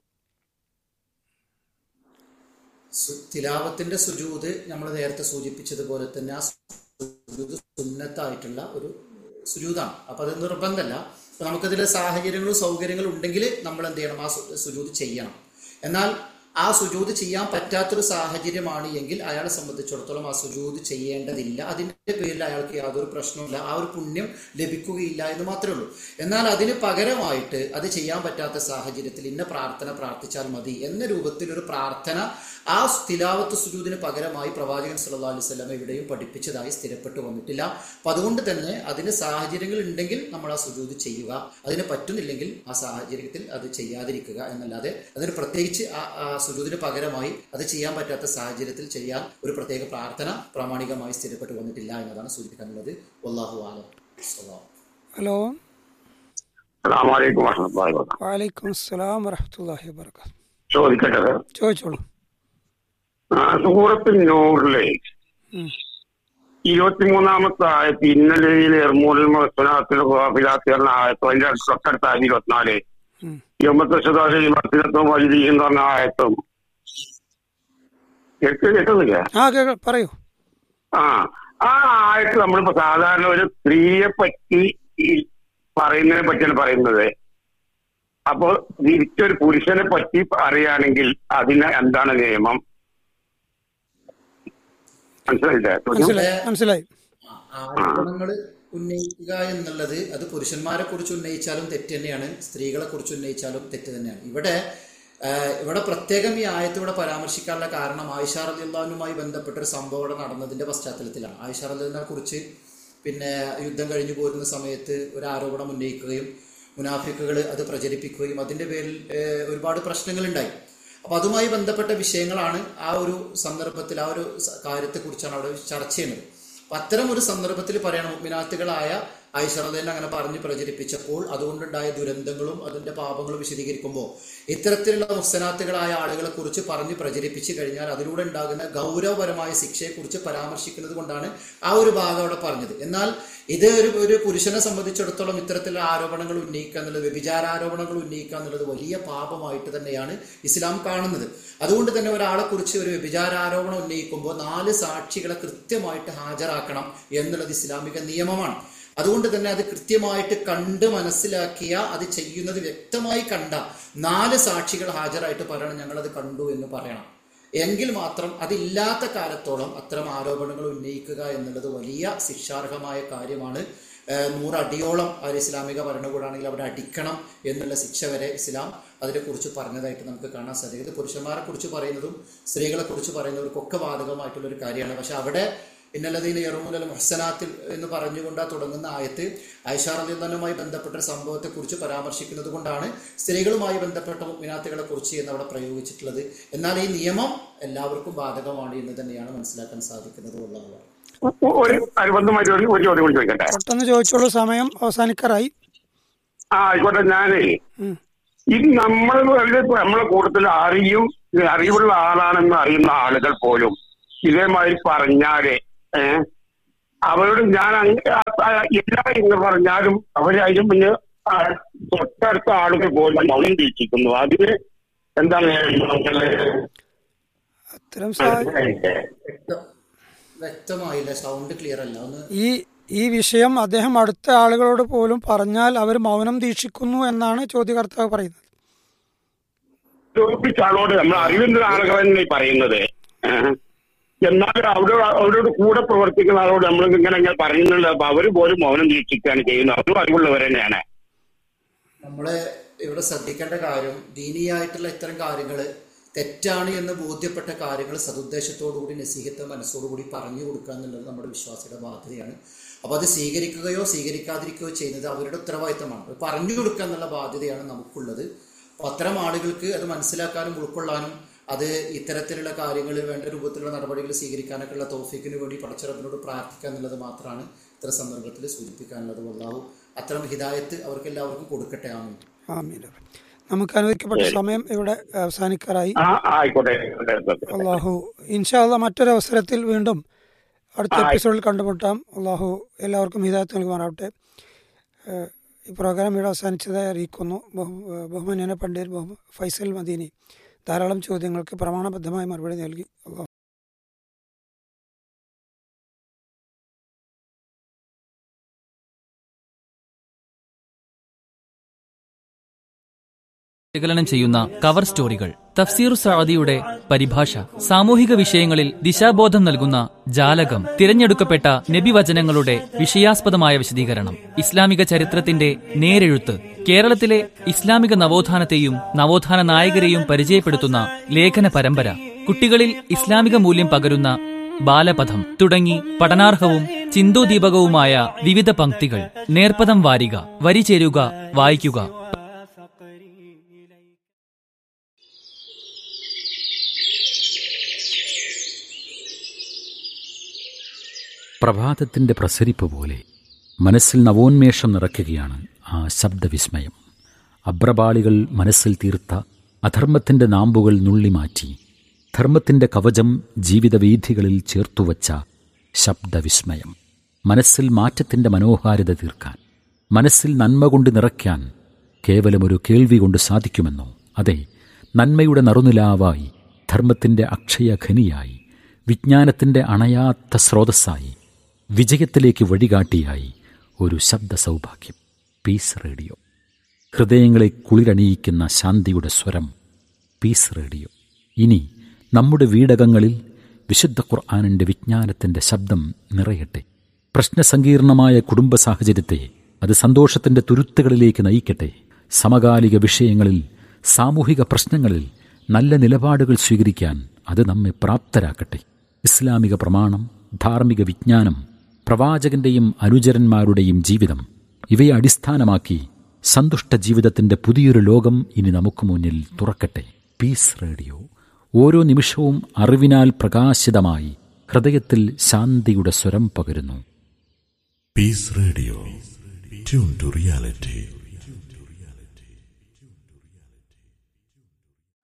സു- തിലാവത്തിന്റെ സുജൂത് നമ്മൾ നേരത്തെ സൂചിപ്പിച്ചതുപോലെ തന്നെ ആ സുജൂത് സുന്നത്തായിട്ടുള്ള ഒരു സുജൂതാണ് അപ്പൊ അത് നിർബന്ധമല്ല അപ്പൊ നമുക്കതിലെ സാഹചര്യങ്ങളും സൗകര്യങ്ങളും ഉണ്ടെങ്കിൽ നമ്മൾ എന്ത് ചെയ്യണം ആ സു- സുജൂത് ചെയ്യണം എന്നാൽ ആ സുജൂത് ചെയ്യാൻ പറ്റാത്തൊരു സാഹചര്യമാണ് എങ്കിൽ അയാളെ സംബന്ധിച്ചിടത്തോളം ആ സുജൂത് ചെയ്യേണ്ടതില്ല അതിന്റെ പേരിൽ അയാൾക്ക് യാതൊരു പ്രശ്നവുമില്ല ആ ഒരു പുണ്യം ലഭിക്കുകയില്ല എന്ന് മാത്രമേ ഉള്ളൂ എന്നാൽ അതിന് പകരമായിട്ട് അത് ചെയ്യാൻ പറ്റാത്ത സാഹചര്യത്തിൽ ഇന്ന പ്രാർത്ഥന പ്രാർത്ഥിച്ചാൽ മതി എന്ന രൂപത്തിൽ ഒരു പ്രാർത്ഥന ആ തിലാവത്ത് സുജൂദിന് പകരമായി പ്രവാചകൻ സല്ലല്ലാഹു അലൈഹി വസല്ലം ഇവിടെയും പഠിപ്പിച്ചതായി സ്ഥിരപ്പെട്ടു വന്നിട്ടില്ല അപ്പൊ അതുകൊണ്ട് തന്നെ അതിന് സാഹചര്യങ്ങൾ ഉണ്ടെങ്കിൽ നമ്മൾ ആ സുജൂദ് ചെയ്യുക അതിന് പറ്റുന്നില്ലെങ്കിൽ ആ സാഹചര്യത്തിൽ അത് ചെയ്യാതിരിക്കുക എന്നല്ലാതെ അതിന് പ്രത്യേകിച്ച് ആ ആ സുജൂദിന് പകരമായി അത് ചെയ്യാൻ പറ്റാത്ത സാഹചര്യത്തിൽ ചെയ്യാൻ ഒരു പ്രത്യേക പ്രാർത്ഥന പ്രാമാണികമായി സ്ഥിരപ്പെട്ടു വന്നിട്ടില്ല എന്നതാണ് സൂചിപ്പിക്കാനുള്ളത് വല്ലാഹു ആലം സ്വലാം ഹലോ അസ്സാം വലൈക്കും വറഹമത്തല്ലാഹി വബറകാതുഹു വലൈക്കും അസ്സലാം വറഹമത്തല്ലാഹി വാബർക്കാത്തു ചോദിക്കട്ടെ സർ? ചോദിച്ചോളൂ ആ സൂറത്ത് നൂറിലെ ഉം. ഇരുപത്തിമൂന്നാമത്തെ ആയത്ത് ഇന്നലെയിൽ എർമൂലിൽ മസ്സനാത്തിൽ ഖാഫിലാത്ത് എന്ന ആയത്ത് അതിന്റെ തൊട്ടടുത്ത ആയത്ത് ഇരുപത്തിനാല് ഉം. എൺപത്തെട്ട് മത്തിനത്തും വൈദ്യുതി എന്ന് പറഞ്ഞ ആയത്തും കേട്ട് കേട്ടതില്ല ആ കേൾക്കാം പറയൂ ആ ആ ആയത്ത് നമ്മളിപ്പോ സാധാരണ ഒരു സ്ത്രീയെ പറ്റി ഈ പറയുന്നതിനെ പറ്റിയാണ് പറയുന്നത് അപ്പോ തിരിച്ചൊരു പുരുഷനെ പറ്റി അറിയുകയാണെങ്കിൽ അതിന് എന്താണ് നിയമം മനസ്സിലായില്ലേ ചോദ്യം? മനസ്സിലായി മനസ്സിലായി ആരോപണങ്ങൾ ഉന്നയിക്കുക എന്നുള്ളത് അത് പുരുഷന്മാരെ കുറിച്ച് ഉന്നയിച്ചാലും തെറ്റ് തന്നെയാണ് സ്ത്രീകളെ കുറിച്ച് ഉന്നയിച്ചാലും തെറ്റ് തന്നെയാണ് ഇവിടെ ആഹ്, ഇവിടെ പ്രത്യേകം ഈ ആയത്ത് ഇവിടെ പരാമർശിക്കാനുള്ള കാരണം ആയിഷ റലിയുള്ളാനുമായി ബന്ധപ്പെട്ട ഒരു സംഭവം ഇവിടെ നടന്നതിന്റെ പശ്ചാത്തലത്തിലാണ് ആയിഷ റലിനെ കുറിച്ച് പിന്നെ യുദ്ധം കഴിഞ്ഞു പോരുന്ന സമയത്ത് ഒരു ആരോപണം ഉന്നയിക്കുകയും മുനാഫിക്കുകൾ അത് പ്രചരിപ്പിക്കുകയും അതിന്റെ പേരിൽ ഏഹ്, ഒരുപാട് പ്രശ്നങ്ങളുണ്ടായി അപ്പൊ അതുമായി ബന്ധപ്പെട്ട വിഷയങ്ങളാണ് ആ ഒരു സന്ദർഭത്തിൽ ആ ഒരു സ- കാര്യത്തെക്കുറിച്ചാണ് അവിടെ ചർച്ച ചെയ്യുന്നത് അപ്പൊ അത്തരം ഒരു സന്ദർഭത്തിൽ പറയണം മുഗ്മിനാത്തുകളായ ഐശ്വറദേനെ അങ്ങനെ പറഞ്ഞ് പ്രചരിപ്പിച്ചപ്പോൾ അതുകൊണ്ടുണ്ടായ ദുരന്തങ്ങളും അതിന്റെ പാപങ്ങളും വിശദീകരിക്കുമ്പോൾ ഇത്തരത്തിലുള്ള മുസ്തനാത്തുകളായ ആളുകളെ കുറിച്ച് പറഞ്ഞ് പ്രചരിപ്പിച്ചു കഴിഞ്ഞാൽ അതിലൂടെ ഉണ്ടാകുന്ന ഗൗരവപരമായ ശിക്ഷയെക്കുറിച്ച് പരാമർശിക്കുന്നത് കൊണ്ടാണ് ആ ഒരു ഭാഗം അവിടെ പറഞ്ഞത് എന്നാൽ ഇത് ഒരു ഒരു പുരുഷനെ സംബന്ധിച്ചിടത്തോളം ഇത്തരത്തിലുള്ള ആരോപണങ്ങൾ ഉന്നയിക്കുക എന്നുള്ളത് വ്യഭിചാരാരോപണങ്ങൾ ഉന്നയിക്കുക എന്നുള്ളത് വലിയ പാപമായിട്ട് തന്നെയാണ് ഇസ്ലാം കാണുന്നത് അതുകൊണ്ട് തന്നെ ഒരാളെ കുറിച്ച് ഒരു വ്യഭിചാരാരോപണം ഉന്നയിക്കുമ്പോൾ നാല് സാക്ഷികളെ കൃത്യമായിട്ട് ഹാജരാക്കണം എന്നുള്ളത് ഇസ്ലാമിക നിയമമാണ് അതുകൊണ്ട് തന്നെ അത് കൃത്യമായിട്ട് കണ്ട് മനസ്സിലാക്കിയ അത് ചെയ്യുന്നത് വ്യക്തമായി കണ്ട നാല് സാക്ഷികൾ ഹാജരായിട്ട് പറയണം ഞങ്ങളത് കണ്ടു എന്ന് പറയണം എങ്കിൽ മാത്രം അതില്ലാത്ത കാലത്തോളം അത്തരം ആരോപണങ്ങൾ ഉന്നയിക്കുക എന്നുള്ളത് വലിയ ശിക്ഷാർഹമായ കാര്യമാണ് ഏഹ് നൂറടിയോളം ഒരു ഇസ്ലാമിക ഭരണകൂടമാണെങ്കിൽ അവിടെ അടിക്കണം എന്നുള്ള ശിക്ഷ വരെ ഇസ്ലാം അതിനെക്കുറിച്ച് പറഞ്ഞതായിട്ട് നമുക്ക് കാണാൻ സാധിക്കും ഇത് പുരുഷന്മാരെ കുറിച്ച് പറയുന്നതും സ്ത്രീകളെ കുറിച്ച് പറയുന്നവർക്കൊക്കെ ബാധകമായിട്ടുള്ള ഒരു കാര്യമാണ് പക്ഷെ അവിടെ ഇന്നലതീന എറുമുലൽ മുഹസനാത്തിൽ എന്ന് പറഞ്ഞുകൊണ്ട് ആ തുടങ്ങുന്ന ആയത്ത് ഐഷാറദിയുമായി ബന്ധപ്പെട്ട ഒരു സംഭവത്തെക്കുറിച്ച് പരാമർശിക്കുന്നത് കൊണ്ടാണ് സ്ത്രീകളുമായി ബന്ധപ്പെട്ട മുഗ്നാത്തുകളെ കുറിച്ച് എന്ന് അവിടെ പ്രയോഗിച്ചിട്ടുള്ളത് എന്നാൽ ഈ നിയമം എല്ലാവർക്കും ബാധകമാണ് എന്ന് തന്നെയാണ് മനസ്സിലാക്കാൻ സാധിക്കുന്നത് ഉള്ളതാണ് ഒ- ഒരു അനുബന്ധമായിട്ട് ഒരു ഒരു ചോദ്യം കൂടി ചോദിക്കട്ടെ പെട്ടെന്ന് ചോദിച്ചോളൂ സമയം അവസാനിക്കാറായി ആ ആയിക്കോട്ടെ ഞാനേ ഉം. ഇത് നമ്മൾ നമ്മളെ കൂട്ടത്തിൽ അറിയും അറിവുള്ള ആളാണെന്ന് അറിയുന്ന ആളുകൾ പോലും ഇതേമാതിരി പറഞ്ഞാല് ഏഹ് അവരോട് ഞാൻ അങ്ങ- ആ- ആ- ഇല്ല എന്ന് പറഞ്ഞാലും അവർ അതിന് മുന്നേ ആ തൊട്ടടുത്ത ആളുകൾ പോലും മൗനം വീക്ഷിക്കുന്നു അതിന് എന്താണ് അത്തരം സാഹചര്യം മനസ്സിലായില്ലേ? വ്യക്തമായില്ല സൗണ്ട് ക്ലിയർ അല്ല ഒന്ന് ഈ ഈ വിഷയം അദ്ദേഹം അടുത്ത ആളുകളോട് പോലും പറഞ്ഞാൽ അവർ മൗനം ദീക്ഷിക്കുന്നു എന്നാണ് ചോദ്യകർത്താവ് പറയുന്നത് ചോദിച്ച ആളോട് നമ്മൾ അറിവുന്ന ആളുകൾ തന്നെ ഈ പറയുന്നത് ഏഹ്. എന്നാൽ അവരോട് അവരോട് കൂടെ പ്രവർത്തിക്കുന്ന ആളോട് നമ്മൾ ഇങ്ങനെ ഇങ്ങനെ പറയുന്നുണ്ട് അപ്പൊ അവര് പോലും മൗനം വീക്ഷിക്കുകയാണ് ചെയ്യുന്നത് അവരും അറിവുള്ളവർ തന്നെയാണ് നമ്മള് ഇവിടെ ശ്രദ്ധിക്കേണ്ട കാര്യം ദീനിയായിട്ടുള്ള ഇത്തരം കാര്യങ്ങൾ തെറ്റാണ് എന്ന് ബോധ്യപ്പെട്ട കാര്യങ്ങൾ സതുദ്ദേശത്തോടുകൂടി നസീഹത്തെ മനസ്സോടുകൂടി പറഞ്ഞു കൊടുക്കുക എന്നുള്ളത് നമ്മുടെ വിശ്വാസിയുടെ ബാധ്യതയാണ് അപ്പോൾ അത് സ്വീകരിക്കുകയോ സ്വീകരിക്കാതിരിക്കുകയോ ചെയ്യുന്നത് അവരുടെ ഉത്തരവാദിത്തമാണ് അത് പറഞ്ഞു കൊടുക്കുക എന്നുള്ള ബാധ്യതയാണ് നമുക്കുള്ളത് അപ്പോൾ അത്തരം ആളുകൾക്ക് അത് മനസ്സിലാക്കാനും ഉൾക്കൊള്ളാനും അത് ഇത്തരത്തിലുള്ള കാര്യങ്ങൾ വേണ്ട രൂപത്തിലുള്ള നടപടികൾ സ്വീകരിക്കാനൊക്കെ ഉള്ള തോഫിക്കിന് വേണ്ടി പടച്ചിറപ്പിനോട് പ്രാർത്ഥിക്കുക എന്നുള്ളത് മാത്രമാണ് ഇത്തരം സന്ദർഭത്തിൽ സൂചിപ്പിക്കാനുള്ളത് അള്ളാഹു അത്തരം ഹിദായത്ത് അവർക്ക് എല്ലാവർക്കും കൊടുക്കട്ടെ ആമീൻ ആമീൻ നമുക്ക് അനുവദിക്കപ്പെട്ട സമയം ഇവിടെ അവസാനിക്കാറായി ആ ആയിക്കോട്ടെ ആയിക്കോട്ടെ, ആയിക്കോട്ടെ. അള്ളാഹു ഇൻഷാല്ല മറ്റൊരു അവസരത്തിൽ വീണ്ടും അടുത്ത എപ്പിസോഡിൽ കണ്ടുമുട്ടാം അള്ളാഹു എല്ലാവർക്കും ഹിദായത്ത് നൽകുമാറാവട്ടെ ഏഹ് ഈ പ്രോഗ്രാം ഇവിടെ അവസാനിച്ചതായി അറിയിക്കുന്നു ബഹു- ബഹുമാന്യന പണ്ഡിറ്റ് ബഹു ഫൈസൽ മദീനി ധാരാളം ചോദ്യങ്ങൾക്ക് പ്രമാണബദ്ധമായ മറുപടി നൽകി അള്ളാഹു വിശകലനം ചെയ്യുന്ന കവർ സ്റ്റോറികൾ തഫ്സീർ സഅദിയുടെ പരിഭാഷ സാമൂഹിക വിഷയങ്ങളിൽ ദിശാബോധം നൽകുന്ന ജാലകം തിരഞ്ഞെടുക്കപ്പെട്ട നബിവചനങ്ങളുടെ വിഷയാസ്പദമായ വിശദീകരണം ഇസ്ലാമിക ചരിത്രത്തിന്റെ നേരെഴുത്ത് കേരളത്തിലെ ഇസ്ലാമിക നവോത്ഥാനത്തെയും നവോത്ഥാന നായകരെയും പരിചയപ്പെടുത്തുന്ന ലേഖന പരമ്പര കുട്ടികളിൽ ഇസ്ലാമിക മൂല്യം പകരുന്ന ബാലപഥം തുടങ്ങി പഠനാർഹവും ചിന്തോദീപകവുമായ വിവിധ പംക്തികൾ നേർപ്പദം വാരിക വരി ചേരുക വായിക്കുക പ്രഭാതത്തിൻ്റെ പ്രസരിപ്പ് പോലെ മനസ്സിൽ നവോന്മേഷം നിറയ്ക്കുകയാണ് ആ ശബ്ദവിസ്മയം അബ്രപാളികൾ മനസ്സിൽ തീർത്ത അധർമ്മത്തിൻ്റെ നാമ്പുകൾ നുള്ളിമാറ്റി ധർമ്മത്തിൻ്റെ കവചം ജീവിതവീഥികളിൽ ചേർത്തുവച്ച ശബ്ദവിസ്മയം മനസ്സിൽ മാറ്റത്തിൻ്റെ മനോഹാരിത തീർക്കാൻ മനസ്സിൽ നന്മ കൊണ്ട് നിറയ്ക്കാൻ കേവലമൊരു കേൾവി കൊണ്ട് സാധിക്കുമെന്നോ അതെ നന്മയുടെ നറുനിലാവായി ധർമ്മത്തിൻ്റെ അക്ഷയഖനിയായി വിജ്ഞാനത്തിൻ്റെ അണയാത്ത സ്രോതസ്സായി വിജയത്തിലേക്ക് വഴികാട്ടിയായി ഒരു ശബ്ദ സൗഭാഗ്യം പീസ് റേഡിയോ ഹൃദയങ്ങളെ കുളിരണിയിക്കുന്ന ശാന്തിയുടെ സ്വരം പീസ് റേഡിയോ ഇനി നമ്മുടെ വീടകങ്ങളിൽ വിശുദ്ധ ഖുർആാനിൻ്റെ വിജ്ഞാനത്തിൻ്റെ ശബ്ദം നിറയട്ടെ പ്രശ്നസങ്കീർണമായ കുടുംബ സാഹചര്യത്തെ അത് സന്തോഷത്തിൻ്റെ തുരുത്തുകളിലേക്ക് നയിക്കട്ടെ സമകാലിക വിഷയങ്ങളിൽ സാമൂഹിക പ്രശ്നങ്ങളിൽ നല്ല നിലപാടുകൾ സ്വീകരിക്കാൻ അത് നമ്മെ പ്രാപ്തരാക്കട്ടെ ഇസ്ലാമിക പ്രമാണം ധാർമ്മിക വിജ്ഞാനം പ്രവാചകന്റെയും അനുചരന്മാരുടെയും ജീവിതം ഇവയെ അടിസ്ഥാനമാക്കി സന്തുഷ്ട ജീവിതത്തിന്റെ പുതിയൊരു ലോകം ഇനി നമുക്ക് മുന്നിൽ തുറക്കട്ടെ പീസ് റേഡിയോ ഓരോ നിമിഷവും അറിവിനാൽ പ്രകാശിതമായി ഹൃദയത്തിൽ ശാന്തിയുടെ സ്വരം പകരുന്നു Peace Radio. Tune to reality.